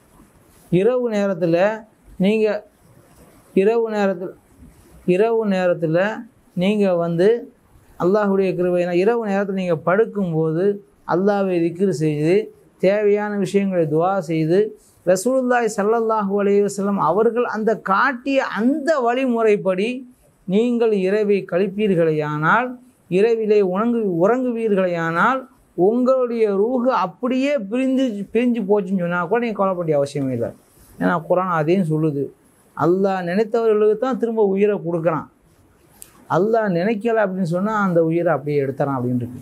இரவு நேரத்தில் நீங்கள் இரவு நேரத்தில் இரவு நேரத்தில் நீங்கள் வந்து அல்லாஹுடைய கிருபையினா இரவு நேரத்தில் நீங்கள் படுக்கும்போது அல்லாஹ்வை திக்ரு செய்து தேவையான விஷயங்களை துவா செய்து ரசூலுல்லாஹி ஸல்லல்லாஹு அலைஹி வஸல்லம் அவர்கள் அந்த காட்டிய அந்த வழிமுறைப்படி நீங்கள் இரவை கழிப்பீர்களேயானால் இரவிலே உணங்கு உறங்குவீர்களேயானால் உங்களுடைய ரூஹு அப்படியே பிரிந்து பிரிஞ்சு போச்சுன்னு சொன்னால் கூட நீங்கள் கவலைப்பட அவசியமே இல்லை ஏன்னா குரான் அதையும் சொல்லுது அல்லாஹ் நினைத்தவர்களுக்கு தான் திரும்ப உயிரை கொடுக்குறான் அல்லாஹ் நினைக்கல அப்படின்னு சொன்னால் அந்த உயிரை அப்படியே எடுத்துறான் அப்படின்னு இருக்கு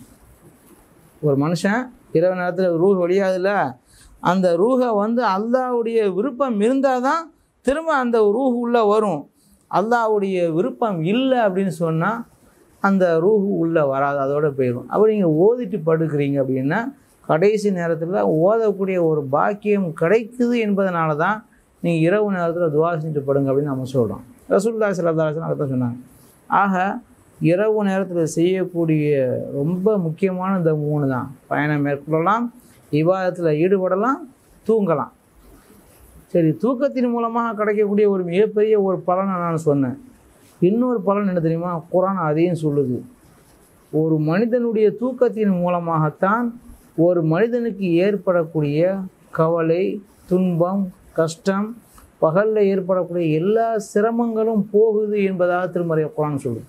ஒரு மனுஷன் இரவு நேரத்தில் ரூஹ் வெளியாகுதுல அந்த ரூஹை வந்து அல்லாஹ்வுடைய விருப்பம் இருந்தால் தான் திரும்ப அந்த ரூஹ் உள்ளே வரும் அல்லாஹ்வுடைய விருப்பம் இல்லை அப்படின்னு சொன்னால் அந்த ரூஹு உள்ளே வராது அதோட போயிடும் அப்போ நீங்கள் ஓதிட்டு படுக்கிறீங்க அப்படின்னா கடைசி நேரத்தில் ஓதக்கூடிய ஒரு பாக்கியம் கிடைக்குது என்பதனால தான் நீங்கள் இரவு நேரத்தில் துவா செஞ்சுட்டு படுங்க அப்படின்னு நம்ம சொல்கிறோம் ரசூல்லா சல்லாஹன் அதை தான் சொன்னாங்க ஆக இரவு நேரத்தில் செய்யக்கூடிய ரொம்ப முக்கியமான இந்த மூணு தான் பயணம் மேற்கொள்ளலாம் விவாதத்தில் ஈடுபடலாம் தூங்கலாம் சரி தூக்கத்தின் மூலமாக கிடைக்கக்கூடிய ஒரு மிகப்பெரிய ஒரு பலனை நான் சொன்னேன் இன்னொரு பலன் என்ன தெரியுமா குரான் அதையும் சொல்லுது ஒரு மனிதனுடைய தூக்கத்தின் மூலமாகத்தான் ஒரு மனிதனுக்கு ஏற்படக்கூடிய கவலை துன்பம் கஷ்டம் பகலில் ஏற்படக்கூடிய எல்லா சிரமங்களும் போகுது என்பதாக திருமறை குரான் சொல்லுது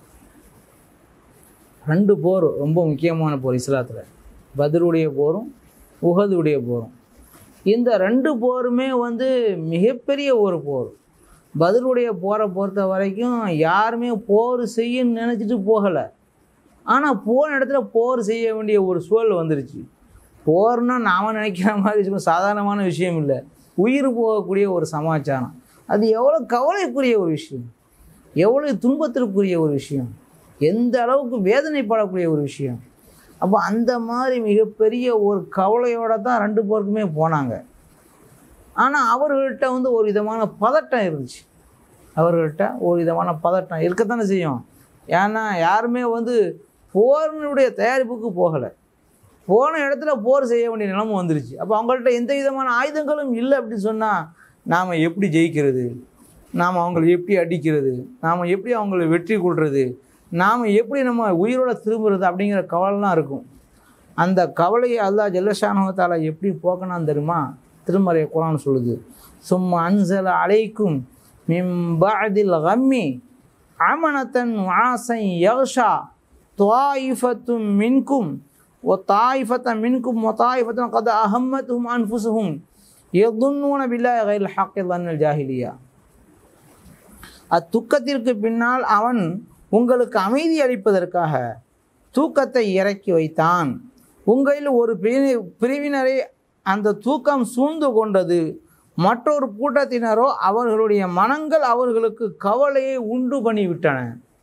ரெண்டு போர் ரொம்ப முக்கியமான போர் இஸ்லாத்தில் பத்ருடைய போரும் உஹதுடைய போரும் இந்த ரெண்டு போருமே வந்து மிகப்பெரிய ஒரு போர் பத்ருடைய போரை பொறுத்த வரைக்கும் யாருமே போர் செய்யணும்னு நினச்சிட்டு போகலை ஆனால் போன இடத்துல போர் செய்ய வேண்டிய ஒரு சூழல் வந்துருச்சு போர்னா நாம் நினைக்கிற மாதிரி சும்மா சாதாரணமான விஷயம் இல்லை உயிர் போகக்கூடிய ஒரு சமாச்சாரம் அது எவ்வளோ கவலைக்குரிய ஒரு விஷயம் எவ்வளோ துன்பத்திற்குரிய ஒரு விஷயம் எந்த அளவுக்கு வேதனைப்படக்கூடிய ஒரு விஷயம் அப்போ அந்த மாதிரி மிகப்பெரிய ஒரு கவலையோடு தான் ரெண்டு பேருக்குமே போனாங்க ஆனால் அவர்கள்ட்ட வந்து ஒரு விதமான பதட்டம் இருந்துச்சு அவர்கள்ட்ட ஒரு விதமான பதட்டம் இருக்கத்தானே செய்யும் ஏன்னா யாருமே வந்து போரினுடைய தயாரிப்புக்கு போகலை போன இடத்துல போர் செய்ய வேண்டிய நிலைமை வந்துருச்சு அப்போ அவங்கள்ட்ட எந்த விதமான ஆயுதங்களும் இல்லை அப்படின்னு சொன்னால் நாம் எப்படி ஜெயிக்கிறது நாம் அவங்களை எப்படி அடிக்கிறது நாம் எப்படி அவங்களை வெற்றி கொள்வது நாம் எப்படி நம்ம உயிரோட திரும்புறது அப்படிங்கிற கவலைலாம் இருக்கும் அந்த கவலையை அல்லாஹ் ஜல்லஷானுவத்தால் எப்படி போக்கணும் தெரியுமா திருமறை குரான் சொல்லுது சும்மா அன்சல அலைக்கும் மிம்பாதில் கம்மி அமனத்தன் வாசன் யக்ஷா துவாயிஃபத்தும் மின்கும் ஒ தாயிஃபத்த மின்கும் ஒ தாயிஃபத்தன் கத அஹம்மத்தும் அன்ஃபுசுஹும் எதுன்னூன பில்லா கைல் ஹாக்கில் தன்னல் ஜாஹிலியா அத்துக்கத்திற்கு பின்னால் அவன் உங்களுக்கு அமைதி அளிப்பதற்காக தூக்கத்தை இறக்கி வைத்தான் உங்களில் ஒரு பிரிவி பிரிவினரை அந்த தூக்கம் சூழ்ந்து கொண்டது மற்றொரு கூட்டத்தினரோ அவர்களுடைய மனங்கள் அவர்களுக்கு கவலையை உண்டு பண்ணிவிட்டன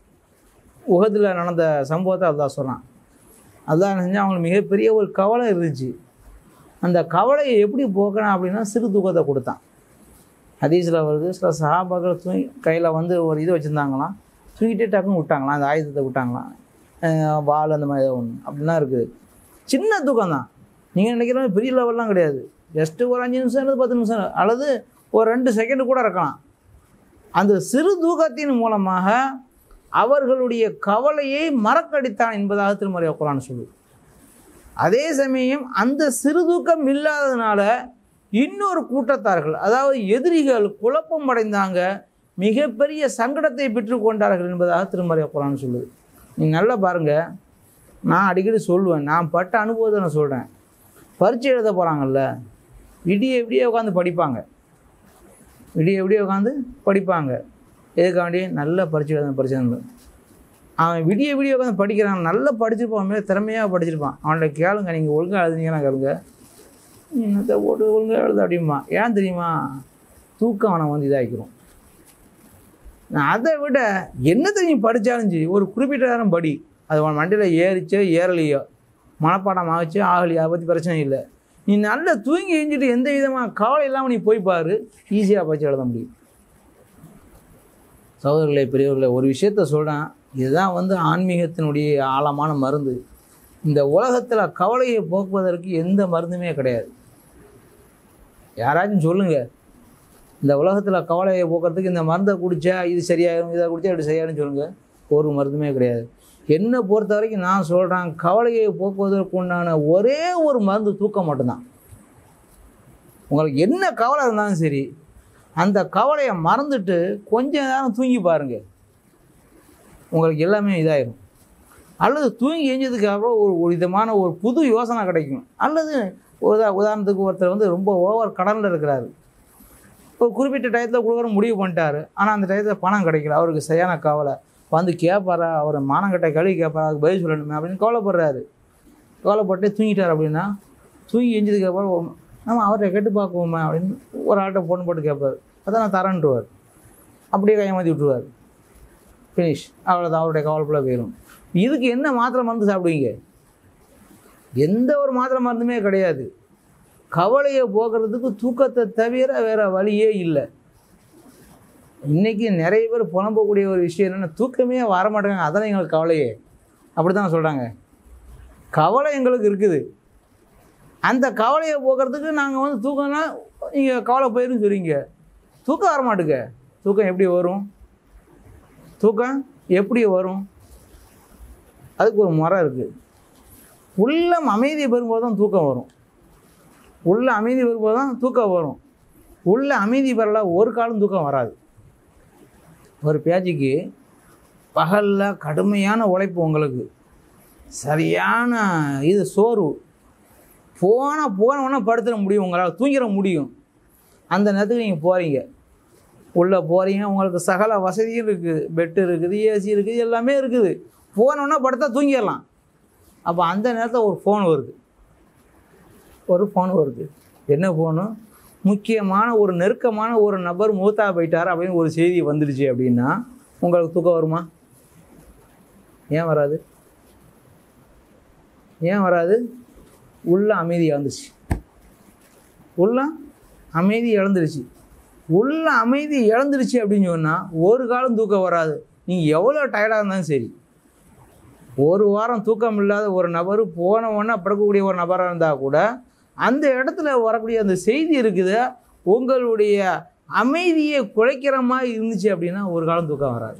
உகதில் நடந்த சம்பவத்தை அதான் சொன்னான் அதான் செஞ்சால் அவங்களுக்கு மிகப்பெரிய ஒரு கவலை இருந்துச்சு அந்த கவலையை எப்படி போக்கணும் அப்படின்னா சிறு தூக்கத்தை கொடுத்தான் ஹதீஸில் வருது சில சஹாபாக்கள் தூங்கி கையில் வந்து ஒரு இது வச்சுருந்தாங்களாம் தூங்கிட்டே டக்குன்னு விட்டாங்களாம் அந்த ஆயுதத்தை விட்டாங்களாம் அஹ் வால் அந்த மாதிரி ஏதோ ஒன்று அப்படிலாம் இருக்குது சின்ன தூக்கம் தான் நீங்கள் நினைக்கிற மாதிரி பெரிய லெவல்லாம் கிடையாது ஜஸ்ட்டு ஒரு அஞ்சு நிமிஷம் அல்லது பத்து நிமிஷம் அல்லது ஒரு ரெண்டு செகண்டு கூட இருக்கலாம் அந்த சிறு தூக்கத்தின் மூலமாக அவர்களுடைய கவலையை மறக்கடித்தான் என்பதாக திருமறை குரான் சொல்லுது அதே சமயம் அந்த சிறு தூக்கம் இல்லாததுனால இன்னொரு கூட்டத்தார்கள் அதாவது எதிரிகள் குழப்பம் அடைந்தாங்க மிகப்பெரிய சங்கடத்தை பெற்றுக்கொண்டார்கள் என்பதாக திருமறை குரான் சொல்லுது நீங்கள் நல்லா பாருங்கள் நான் அடிக்கடி சொல்லுவேன் நான் பட்ட அனுபவத்தை நான் சொல்கிறேன் பரீட்சை எழுத போகிறாங்கல்ல விடிய விடிய உட்காந்து படிப்பாங்க விடிய விடிய உட்காந்து படிப்பாங்க எதுக்காண்டி நல்ல பரீட்சை எழுத பரீட்சை எழுதணும். அவன் விடிய விடிய உட்காந்து படிக்கிறான் நல்லா படிச்சிருப்பான் மேலே திறமையாக படிச்சிருப்பான் அவன்கிட்ட கேளுங்க நீங்கள் ஒழுங்காக எழுதுனீங்கன்னா கேளுங்க நீ என்னத்தை போட்டு ஒழுங்காக எழுத அப்படிமா ஏன் தெரியுமா தூக்கம் அவனை வந்து இதாகிக்கிறோம் நான் அதை விட என்னத்தை நீ படித்தாலும் சரி ஒரு குறிப்பிட்ட நேரம் படி அது உன் மண்டையில் ஏறிச்சோ ஏறலையோ மனப்பாடம் ஆகிச்சோ ஆகலையோ அதை பற்றி பிரச்சனை இல்லை நீ நல்லா தூங்கி எஞ்சிட்டு எந்த விதமான கவலை இல்லாமல் நீ போய் பாரு ஈஸியாக படித்து எழுத முடியும் சகோதரர்களே பெரியவர்களே ஒரு விஷயத்த சொல்கிறேன் இதுதான் வந்து ஆன்மீகத்தினுடைய ஆழமான மருந்து இந்த உலகத்தில் கவலையை போக்குவதற்கு எந்த மருந்துமே கிடையாது யாராச்சும் சொல்லுங்கள் இந்த உலகத்தில் கவலையை போக்குறதுக்கு இந்த மருந்தை குடித்தா இது சரியாயிரும் இதை குடித்தா இப்படி சரியாயிரும் சொல்லுங்கள் ஒரு மருந்துமே கிடையாது என்னை பொறுத்த வரைக்கும் நான் சொல்கிறேன் கவலையை போக்குவதற்கு உண்டான ஒரே ஒரு மருந்து தூக்கம் மட்டும்தான் உங்களுக்கு என்ன கவலை இருந்தாலும் சரி அந்த கவலையை மறந்துட்டு கொஞ்ச நேரம் தூங்கி பாருங்க உங்களுக்கு எல்லாமே இதாயிரும் அல்லது தூங்கி எஞ்சதுக்கு அப்புறம் ஒரு ஒரு விதமான ஒரு புது யோசனை கிடைக்கும் அல்லது உதா உதாரணத்துக்கு ஒருத்தர் வந்து ரொம்ப ஓவர் கடனில் இருக்கிறாரு ஒரு குறிப்பிட்ட டயத்தில் கொடுக்குற முடிவு பண்ணிட்டாரு ஆனால் அந்த டயத்தில் பணம் கிடைக்கல அவருக்கு சரியான கவலை வந்து கேட்பாரா அவர் மானங்கட்ட கழுவி கேட்பாரா அதுக்கு பதில் சொல்லணுமே அப்படின்னு கவலைப்படுறாரு கவலைப்பட்டு தூங்கிட்டார் அப்படின்னா தூங்கி எஞ்சதுக்கு அப்புறம் ஒரு- நம்ம அவர்கிட்ட கேட்டு பார்க்குவோமே அப்படின்னு ஒரு ஆள்கிட்ட ஃபோன் போட்டு கேட்பார் அதான் நான் தரேன்ட்டுவார் அப்படியே கையமாற்றி விட்டுருவார் ஃபினிஷ் அவ்வளோதான் அவருடைய கவலைக்குள்ளே போயிடும் இதுக்கு என்ன மாத்திரை மருந்து சாப்பிடுவீங்க எந்த ஒரு மாத்திரை மருந்துமே கிடையாது கவலையை போக்குறதுக்கு தூக்கத்தை தவிர வேறு வழியே இல்லை இன்றைக்கி நிறைய பேர் புலம்பக்கூடிய ஒரு விஷயம் என்னென்னா தூக்கமே வர மாட்டேங்க அதான் எங்களுக்கு கவலையே அப்படி தான் சொல்கிறாங்க கவலை எங்களுக்கு இருக்குது அந்த கவலையை போக்குறதுக்கு நாங்கள் வந்து தூக்கம்னா நீங்கள் கவலை போயிருன்னு சொல்றீங்க தூக்கம் வர மாட்டுங்க தூக்கம் எப்படி வரும் தூக்கம் எப்படி வரும் அதுக்கு ஒரு முறை இருக்குது உள்ளம் அமைதி பெறும்போது தான் தூக்கம் வரும் உள்ள அமைதி பெறும்போது தான் தூக்கம் வரும் உள்ள அமைதி பெறல ஒரு காலம் தூக்கம் வராது ஒரு பேச்சுக்கு பகலில் கடுமையான உழைப்பு உங்களுக்கு சரியான இது சோர்வு போனால் போனவொன்னே படுத்துட முடியும் உங்களால் தூங்கிட முடியும் அந்த நேரத்துக்கு நீங்கள் போகிறீங்க உள்ளே போகிறீங்க உங்களுக்கு சகல வசதியும் இருக்குது பெட்டு இருக்குது ஏசி இருக்குது எல்லாமே இருக்குது போனோன்னா படுத்தா தூங்கிடலாம் அப்போ அந்த நேரத்தில் ஒரு ஃபோன் வருது ஒரு ஃபோன் வருது என்ன ஃபோனு முக்கியமான ஒரு நெருக்கமான ஒரு நபர் மூத்தா போயிட்டார் அப்படின்னு ஒரு செய்தி வந்துடுச்சு அப்படின்னா உங்களுக்கு தூக்கம் வருமா ஏன் வராது ஏன் வராது உள்ள அமைதி இழந்துச்சு உள்ள அமைதி இழந்துருச்சு உள்ள அமைதி இழந்துருச்சு அப்படின்னு சொன்னால் ஒரு காலம் தூக்கம் வராது நீங்கள் எவ்வளோ டயர்டாக இருந்தாலும் சரி ஒரு வாரம் தூக்கம் இல்லாத ஒரு நபர் போன உடனே படுக்கக்கூடிய ஒரு நபராக இருந்தால் கூட அந்த இடத்துல வரக்கூடிய அந்த செய்தி இருக்குது உங்களுடைய அமைதியை குலைக்கிற மாதிரி இருந்துச்சு அப்படின்னா ஒரு காலம் தூக்கம் வராது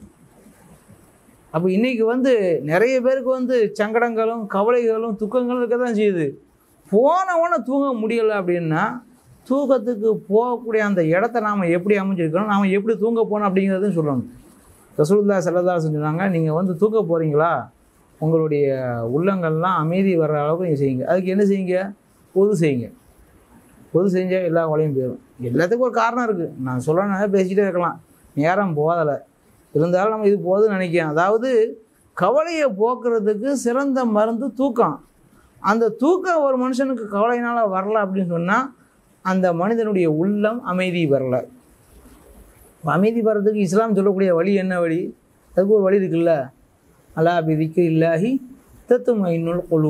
அப்போ இன்றைக்கி வந்து நிறைய பேருக்கு வந்து சங்கடங்களும் கவலைகளும் துக்கங்களும் இருக்க தான் செய்யுது போன உடனே தூங்க முடியலை அப்படின்னா தூக்கத்துக்கு போகக்கூடிய அந்த இடத்த நாம் எப்படி அமைஞ்சிருக்கணும் நாம் எப்படி தூங்க போகணும் அப்படிங்கிறதையும் சொல்லணும் ரசூலுல்லா செல்லதா சொன்னாங்க நீங்கள் வந்து தூங்க போகிறீங்களா உங்களுடைய உள்ளங்கள்லாம் அமைதி வர்ற அளவுக்கு நீங்கள் செய்யுங்க அதுக்கு என்ன செய்யுங்க பொது செய்யுங்க பொது செஞ்சால் எல்லா வேலையும் போயிடும் எல்லாத்துக்கும் ஒரு காரணம் இருக்குது நான் சொல்லணும் பேசிக்கிட்டே இருக்கலாம் நேரம் போதலை இருந்தாலும் நம்ம இது போதும்னு நினைக்கிறேன் அதாவது கவலையை போக்குறதுக்கு சிறந்த மருந்து தூக்கம் அந்த தூக்கம் ஒரு மனுஷனுக்கு கவலையினால் வரல அப்படின்னு சொன்னால் அந்த மனிதனுடைய உள்ளம் அமைதி வரல அமைதி வர்றதுக்கு இஸ்லாம் சொல்லக்கூடிய வழி என்ன வழி அதுக்கு ஒரு வழி இருக்குல்ல அலா பிதிக்கு இல்லாஹி தத்தும இன்னுள் குழு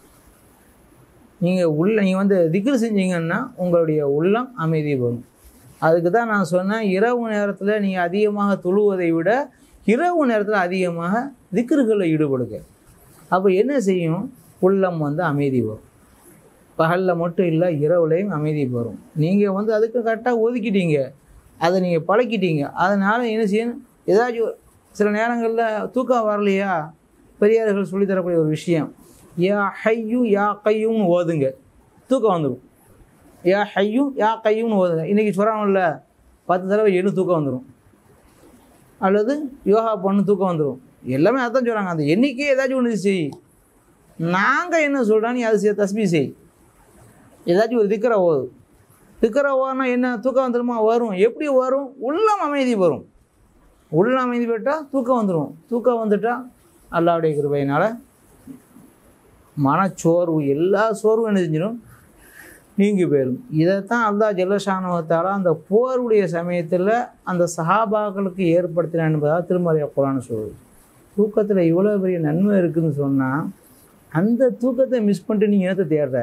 நீங்கள் உள்ள நீங்கள் வந்து திக்ரு செஞ்சீங்கன்னா உங்களுடைய உள்ளம் அமைதி வரும் அதுக்கு தான் நான் சொன்னேன் இரவு நேரத்தில் நீங்கள் அதிகமாக தொழுவதை விட இரவு நேரத்தில் அதிகமாக திக்ருகளில் ஈடுபடுங்க அப்போ என்ன செய்யும் உள்ளம் வந்து அமைதி வரும் பகலில் மட்டும் இல்லை இரவுலையும் அமைதி வரும் நீங்கள் வந்து அதுக்கு கரெக்டாக ஒதுக்கிட்டீங்க அதை நீங்கள் பழக்கிட்டீங்க அதனால் என்ன செய்யணும் ஏதாச்சும் சில நேரங்களில் தூக்கம் வரலையா பெரியார்கள் சொல்லித் தரக்கூடிய ஒரு விஷயம் யா ஹையு யா கையும்னு ஓதுங்க தூக்கம் வந்துடும் யா ஹையும் யா கையும்னு ஓதுங்க இன்றைக்கி சொல்கிறாங்கல்ல பத்து தடவை எண்ணு தூக்கம் வந்துடும் அல்லது யோகா பண்ணு தூக்கம் வந்துடும் எல்லாமே அதான் சொல்கிறாங்க அந்த எண்ணிக்கை ஏதாச்சும் ஒன்று செய் நாங்கள் என்ன சொல்கிறோம் நீ அது செய் தஸ்பி செய் ஏதாச்சும் ஒரு திக்கரை ஓது திக்கரை ஓதுனா என்ன தூக்கம் வந்துடுமா வரும் எப்படி வரும் உள்ளம் அமைதி வரும் உள்ள அமைதி பெற்றால் தூக்கம் வந்துடும் தூக்கம் வந்துட்டால் அல்லாவுடைய கிருபையினால் மனச்சோர்வு எல்லா சோர்வும் என்ன செஞ்சிடும் நீங்கி போயிடும் இதைத்தான் அல்லா ஜல்லஷானுவத்தால் அந்த போருடைய சமயத்தில் அந்த சஹாபாக்களுக்கு ஏற்படுத்தினான் என்பதாக திருமறைய குரான் சொல்லுது தூக்கத்தில் இவ்வளோ பெரிய நன்மை இருக்குதுன்னு சொன்னால் அந்த தூக்கத்தை மிஸ் பண்ணிட்டு நீங்கள் என்னத்தை தேடுற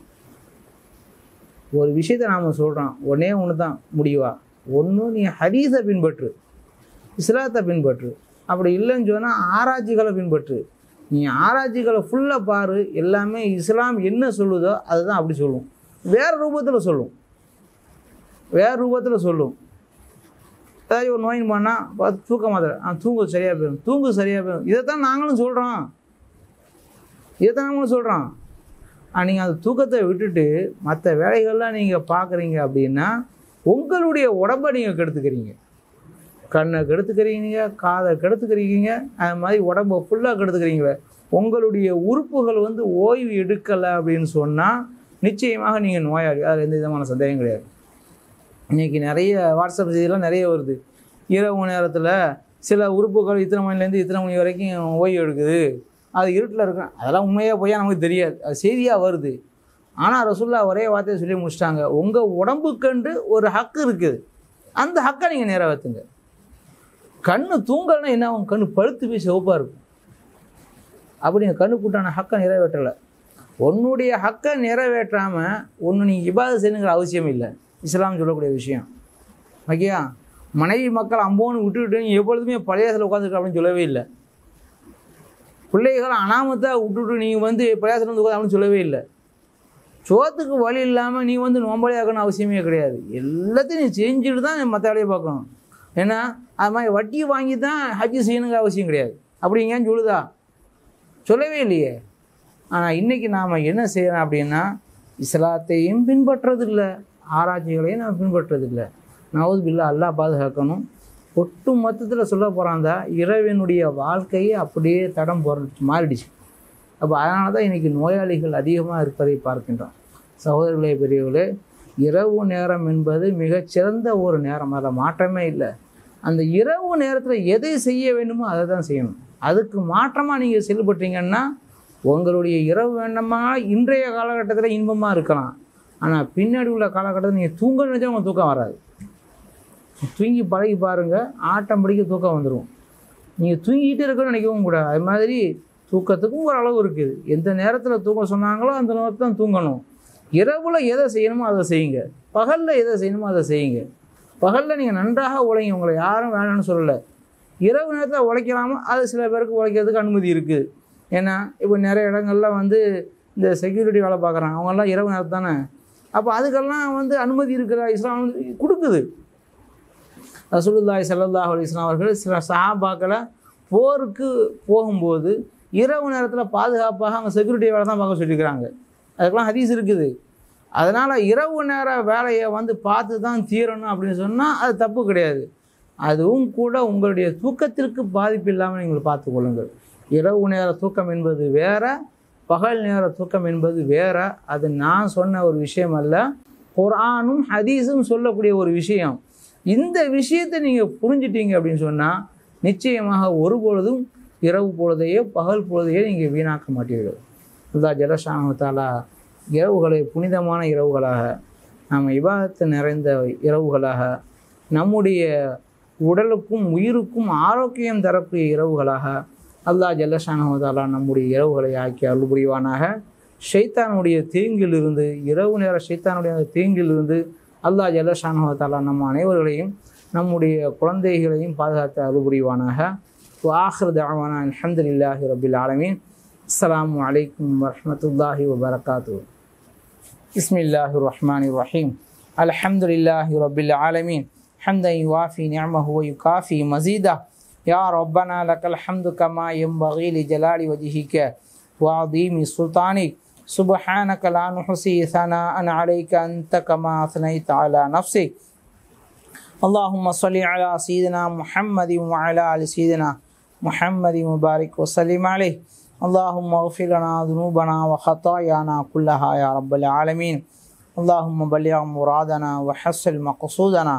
ஒரு விஷயத்தை நாம் சொல்கிறோம் ஒன்றே ஒன்று தான் முடிவா ஒன்று நீ ஹதீஸை பின்பற்று இஸ்லாத்தை பின்பற்று அப்படி இல்லைன்னு சொன்னால் ஆராய்ச்சிகளை பின்பற்று நீ ஆராய்ச்சிகளை ஃபுல்லாக பாரு எல்லாமே இஸ்லாம் என்ன சொல்லுதோ அதுதான் அப்படி சொல்லும் வேறு ரூபத்தில் சொல்லும் வேறு ரூபத்தில் சொல்லும் ஏதாச்சும் ஒரு நோயின் பண்ணால் பார்த்து தூக்க மாத்திரை ஆ தூங்கு சரியாக போயிடும் தூங்கு சரியாக போயிடும் இதைத்தான் நாங்களும் சொல்கிறோம் இதைத்தான் நாங்களும் சொல்கிறோம் நீங்கள் அந்த தூக்கத்தை விட்டுட்டு மற்ற வேலைகள்லாம் நீங்கள் பார்க்குறீங்க அப்படின்னா உங்களுடைய உடம்பை நீங்கள் கெடுத்துக்கிறீங்க கண்ணை கெடுத்துக்கிறீங்க காதை கெடுத்துக்கிறீங்க அது மாதிரி உடம்பை ஃபுல்லாக கெடுத்துக்கிறீங்களே உங்களுடைய உறுப்புகள் வந்து ஓய்வு எடுக்கலை அப்படின்னு சொன்னால் நிச்சயமாக நீங்கள் நோயாளி அதில் எந்த விதமான சந்தேகம் கிடையாது இன்றைக்கி நிறைய வாட்ஸ்அப் செய்தியெல்லாம் நிறைய வருது இரவு நேரத்தில் சில உறுப்புகள் இத்தனை மணிலேருந்து இத்தனை மணி வரைக்கும் ஓய்வு எடுக்குது அது இருட்டில் இருக்கும் அதெல்லாம் உண்மையாக போய் நமக்கு தெரியாது அது செய்தியாக வருது ஆனால் ரசுல்லா ஒரே வார்த்தையை சொல்லி முடிச்சிட்டாங்க உங்கள் உடம்புக்கண்டு ஒரு ஹக்கு இருக்குது அந்த ஹக்கை நீங்கள் நிறைவேற்றுங்க கண்ணு தூங்கலைன்னா என்ன ஆகும் கண்ணு பழுத்து போய் சிவப்பாக இருக்கும் அப்படி எங்கள் கண்ணு கூட்டான ஹக்கை நிறைவேற்றலை உன்னுடைய ஹக்கை நிறைவேற்றாமல் ஒன்று நீ இபாத செய்யணுங்கிற அவசியம் இல்லை இஸ்லாம் சொல்லக்கூடிய விஷயம் ஓகேயா மனைவி மக்கள் அம்போன்னு விட்டுவிட்டு நீ எப்பொழுதுமே பழையசில் உட்காந்துருக்க அப்படின்னு சொல்லவே இல்லை பிள்ளைகளை அனாமத்தாக விட்டுவிட்டு நீங்கள் வந்து பழையாசில் வந்து உட்காந்து அப்படின்னு சொல்லவே இல்லை சோத்துக்கு வழி இல்லாமல் நீ வந்து நோம்பலையாக்கணும் அவசியமே கிடையாது எல்லாத்தையும் நீ செஞ்சுட்டு தான் மற்ற வேலையை பார்க்கணும் ஏன்னா அது மாதிரி வட்டி வாங்கி தான் ஹஜ்ஜு செய்யணுங்க அவசியம் கிடையாது அப்படி எங்கேயும் சொல்லுதா சொல்லவே இல்லையே ஆனால் இன்றைக்கி நாம் என்ன செய்கிறோம் அப்படின்னா இஸ்லாத்தையும் பின்பற்றதில்லை ஆராய்ச்சிகளையும் நாம் பின்பற்றதில்லை நவது பில்லா அல்லாஹ் பாதுகாக்கணும் ஒட்டு மொத்தத்தில் சொல்ல போகிறாந்தா இறைவனுடைய வாழ்க்கையே அப்படியே தடம் போற மாறிடுச்சு அப்போ அதனால தான் இன்றைக்கி நோயாளிகள் அதிகமாக இருப்பதை பார்க்கின்றோம் சகோதரர்களே பெரியவர்களே இரவு நேரம் என்பது மிகச்சிறந்த ஒரு நேரம் அதில் மாற்றமே இல்லை அந்த இரவு நேரத்தில் எதை செய்ய வேண்டுமோ அதை தான் செய்யணும் அதுக்கு மாற்றமாக நீங்கள் செயல்பட்டீங்கன்னா உங்களுடைய இரவு வேண்டாமா இன்றைய காலகட்டத்தில் இன்பமாக இருக்கலாம் ஆனால் பின்னாடி உள்ள காலகட்டத்தில் நீங்கள் தூங்க நினைச்சா உங்களுக்கு தூக்கம் வராது தூங்கி பழகி பாருங்கள் ஆட்டம் பிடிக்க தூக்கம் வந்துடும் நீங்கள் தூங்கிக்கிட்டே இருக்கணும்னு நினைக்கவும் கூடாது அது மாதிரி தூக்கத்துக்கும் ஒரு அளவு இருக்குது எந்த நேரத்தில் தூங்க சொன்னாங்களோ அந்த நேரத்தில் தான் தூங்கணும் இரவில் எதை செய்யணுமோ அதை செய்யுங்க பகலில் எதை செய்யணுமோ அதை செய்யுங்க பகலில் நீங்கள் நன்றாக உழைங்க உங்களை யாரும் வேணும்னு சொல்லலை இரவு நேரத்தில் உழைக்கலாமா அது சில பேருக்கு உழைக்கிறதுக்கு அனுமதி இருக்குது ஏன்னா இப்போ நிறைய இடங்கள்ல வந்து இந்த செக்யூரிட்டி வேலை பார்க்குறாங்க அவங்கெல்லாம் இரவு நேரத்து தானே அப்போ அதுக்கெல்லாம் வந்து அனுமதி இருக்கிற இஸ்லாம் வந்து கொடுக்குது ரசூலுல்லாஹி ஸல்லல்லாஹு அலைஹி வஸல்லம் அவர்கள் சில சஹாபாக்களை போருக்கு போகும்போது இரவு நேரத்தில் பாதுகாப்பாக அவங்க செக்யூரிட்டி வேலை தான் பார்க்க சொல்லியிருக்கிறாங்க அதுக்கெல்லாம் ஹதீஸ் இருக்குது அதனால் இரவு நேர வேலையை வந்து பார்த்து தான் தீரணும் அப்படின்னு சொன்னால் அது தப்பு கிடையாது அதுவும் கூட உங்களுடைய தூக்கத்திற்கு பாதிப்பு இல்லாமல் நீங்கள் பார்த்துக்கொள்ளுங்கள் இரவு நேர தூக்கம் என்பது வேற பகல் நேர தூக்கம் என்பது வேற அது நான் சொன்ன ஒரு விஷயம் அல்ல குர்ஆனும் ஹதீஸும் சொல்லக்கூடிய ஒரு விஷயம் இந்த விஷயத்தை நீங்கள் புரிஞ்சிட்டீங்க அப்படின்னு சொன்னால் நிச்சயமாக ஒரு பொழுதும் இரவு பொழுதையோ பகல் பொழுதையோ நீங்கள் வீணாக்க மாட்டீர்கள் அல்லா ஜலஷாமத்தாலா இரவுகளை புனிதமான இரவுகளாக நாம் இபாதத்து நிறைந்த இரவுகளாக நம்முடைய உடலுக்கும் உயிருக்கும் ஆரோக்கியம் தரக்கூடிய இரவுகளாக அல்லாஹ் ஜல்லஷானஹதாலா நம்முடைய இரவுகளை ஆக்கி அருள் புரிவானாக ஷைத்தானுடைய தீங்கிலிருந்து இரவு நேர ஷைத்தானுடைய அந்த தீங்கிலிருந்து அல்லாஹ் ஜல்லஷானஹதாலா நம்ம அனைவர்களையும் நம்முடைய குழந்தைகளையும் பாதுகாத்து அருள் புரிவானாக வாஹர் தாவானா அலமதுல்லாஹி ரபில் ஆலமீன் அஸ்ஸலாமு அலைக்கும் வரஹமத்துல்லாஹி வபரகாத்து பிஸ்மில்லாஹி ரஹ்மான் ரஹீம் அல்ஹம்துலில்லாஹி ரபில் ஆலமீன் حمدا يوافي نعمه ويكافي مزيدا يا ربنا لك الحمد كما ينبغي لجلال وجهك وعظيم سلطانك سبحانك لا نحصي ثناء عليك أنت كما أثنيت على نفسك اللهم صل على سيدنا محمد وعلى آل سيدنا محمد مبارك وسلم عليه اللهم اغفر لنا ذنوبنا وخطايانا كلها يا رب العالمين اللهم بلغ مرادنا وحصل مقصودنا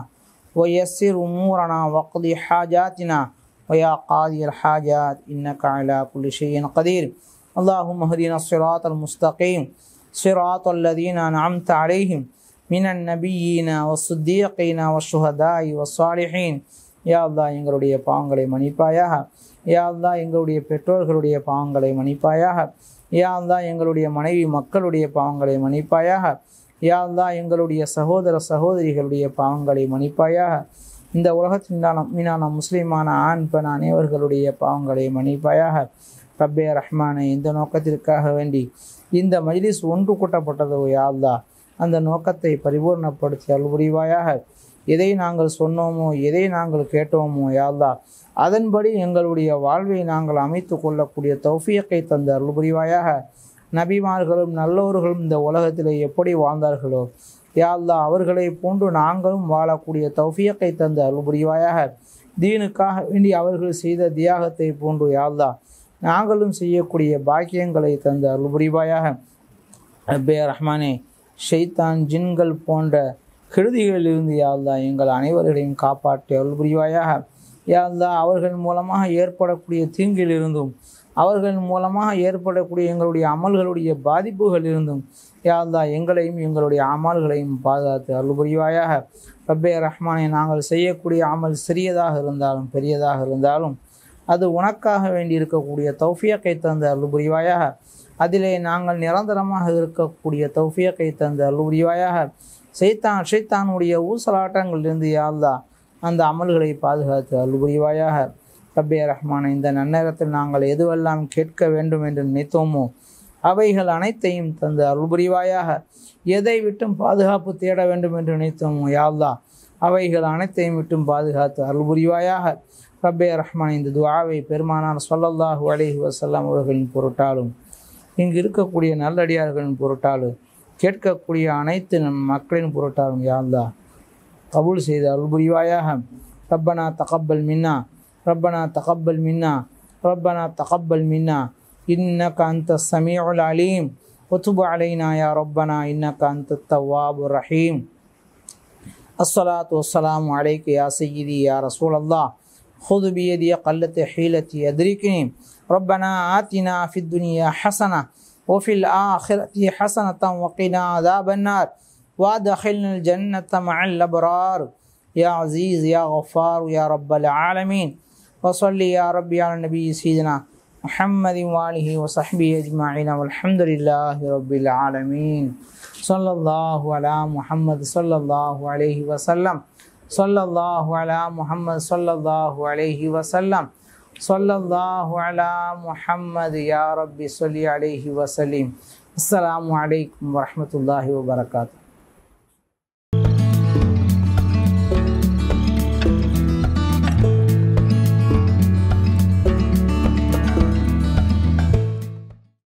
ويسر أمورنا واقضي حاجاتنا ويا قاضي الحاجات إنك على كل شيء قدير اللهم اهدنا الصراط المستقيم صراط الذين أنعمت عليهم من النبيين والصديقين والشهداء والصالحين யா அல்லா எங்களுடைய பாவங்களை மன்னிப்பாயாக யா அல்லா எங்களுடைய பெற்றோர்களுடைய பாவங்களை மன்னிப்பாயாக யா அல்லா எங்களுடைய மனைவி மக்களுடைய பாவங்களை மன்னிப்பாயாக யா அல்லா எங்களுடைய சகோதர சகோதரிகளுடைய பாவங்களை மன்னிப்பாயாக இந்த உலகத்தின் மீனான முஸ்லீமான ஆண் பெண் அனைவர்களுடைய பாவங்களை மன்னிப்பாயாக ரப்பே ரஹ்மானை இந்த நோக்கத்திற்காக வேண்டி இந்த மஜ்லிஸ் ஒன்று கூட்டப்பட்டதோ யா அல்லா அந்த நோக்கத்தை பரிபூர்ணப்படுத்தி அருள் புரிவாயாக எதை நாங்கள் சொன்னோமோ எதை நாங்கள் கேட்டோமோ யாழ்லா அதன்படி எங்களுடைய வாழ்வை நாங்கள் அமைத்து கொள்ளக்கூடிய தௌஃபியக்கை தந்த அருள் புரிவாயாக நபிமார்களும் நல்லவர்களும் இந்த உலகத்தில் எப்படி வாழ்ந்தார்களோ யாழ்லா அவர்களை போன்று நாங்களும் வாழக்கூடிய தௌஃபியக்கை தந்த அருள் புரிவாயாக தீனுக்காக வேண்டி அவர்கள் செய்த தியாகத்தை போன்று யாழ்லா நாங்களும் செய்யக்கூடிய பாக்கியங்களை தந்த அருள் புரிவாயாக ரப்பே ரஹ்மானே ஷைத்தான் ஜின்கள் போன்ற கெடுதிகளிலிருந்து யாழ்லா எங்கள் அனைவர்களையும் காப்பாற்றி அருள் புரிவாயாக யாழ்லா அவர்கள் மூலமாக ஏற்படக்கூடிய தீங்கிலிருந்தும் அவர்கள் மூலமாக ஏற்படக்கூடிய எங்களுடைய அமல்களுடைய பாதிப்புகள் இருந்தும் யாழ்லா எங்களையும் எங்களுடைய அமல்களையும் பாதுகாத்து அருள் புரிவாயாக ரப்பே ரஹ்மானை நாங்கள் செய்யக்கூடிய அமல் சிறியதாக இருந்தாலும் பெரியதாக இருந்தாலும் அது உனக்காக வேண்டி இருக்கக்கூடிய தௌஃபியக்கை தந்த அருள் புரிவாயாக அதிலே நாங்கள் நிரந்தரமாக இருக்கக்கூடிய தௌஃபியக்கை தந்த அருள் புரிவாயாக சைத்தான் ஷைத்தானுடைய ஊசலாட்டங்களிலிருந்து யாழ்லா அந்த அமல்களை பாதுகாத்து அருள் புரிவாயாக ரப்பே ரஹ்மான இந்த நன்னேரத்தில் நாங்கள் எதுவெல்லாம் கேட்க வேண்டும் என்று நினைத்தோமோ அவைகள் அனைத்தையும் தந்து அருள் புரிவாயாக எதை விட்டும் பாதுகாப்பு தேட வேண்டும் என்று நினைத்தோமோ யாழ்லா அவைகள் அனைத்தையும் விட்டும் பாதுகாத்து அருள் புரிவாயாக ரப்பே ரஹ்மான் இந்த துஆவை பெருமானார் ஸல்லல்லாஹு அலைஹி வஸல்லம் அவர்களின் பொருட்டாலும் இங்கு இருக்கக்கூடிய நல்லடியார்களின் பொருட்டாலும் கேட்கக்கூடிய அனைத்து நம் மக்களின் பொருட்டாலும் யா அல்லாஹ் கபூல் செய்து அருள் புரிவாயாக ரப்பனா தகப்பல் மின்னா ரப்பனா தகப்பல் மின்னா ரப்பனா தகப்பல் மின்னா இன்னக அந்த சமீஉல் அலீம் وتب علينا يا ربنا إنك أنت التواب الرحيم الصلاة والسلام عليك يا سيدي يا رسول الله خذ بيدي قلة حيلتي أدركني ربنا آتنا في الدنيا حسنة وفي الآخرة حسنة وقنا عذاب النار وادخلنا الجنة مع الأبرار يا عزيز يا غفار يا رب العالمين وصل يا ربي على النبي سيدنا محمد وآله وصحبه أجمعين والحمد لله رب العالمين صلى الله على محمد صلى الله عليه وسلم صلى الله على محمد صلى الله عليه وسلم صلى الله على محمد يا رب صل عليه وسلم السلام عليكم ورحمة الله وبركاته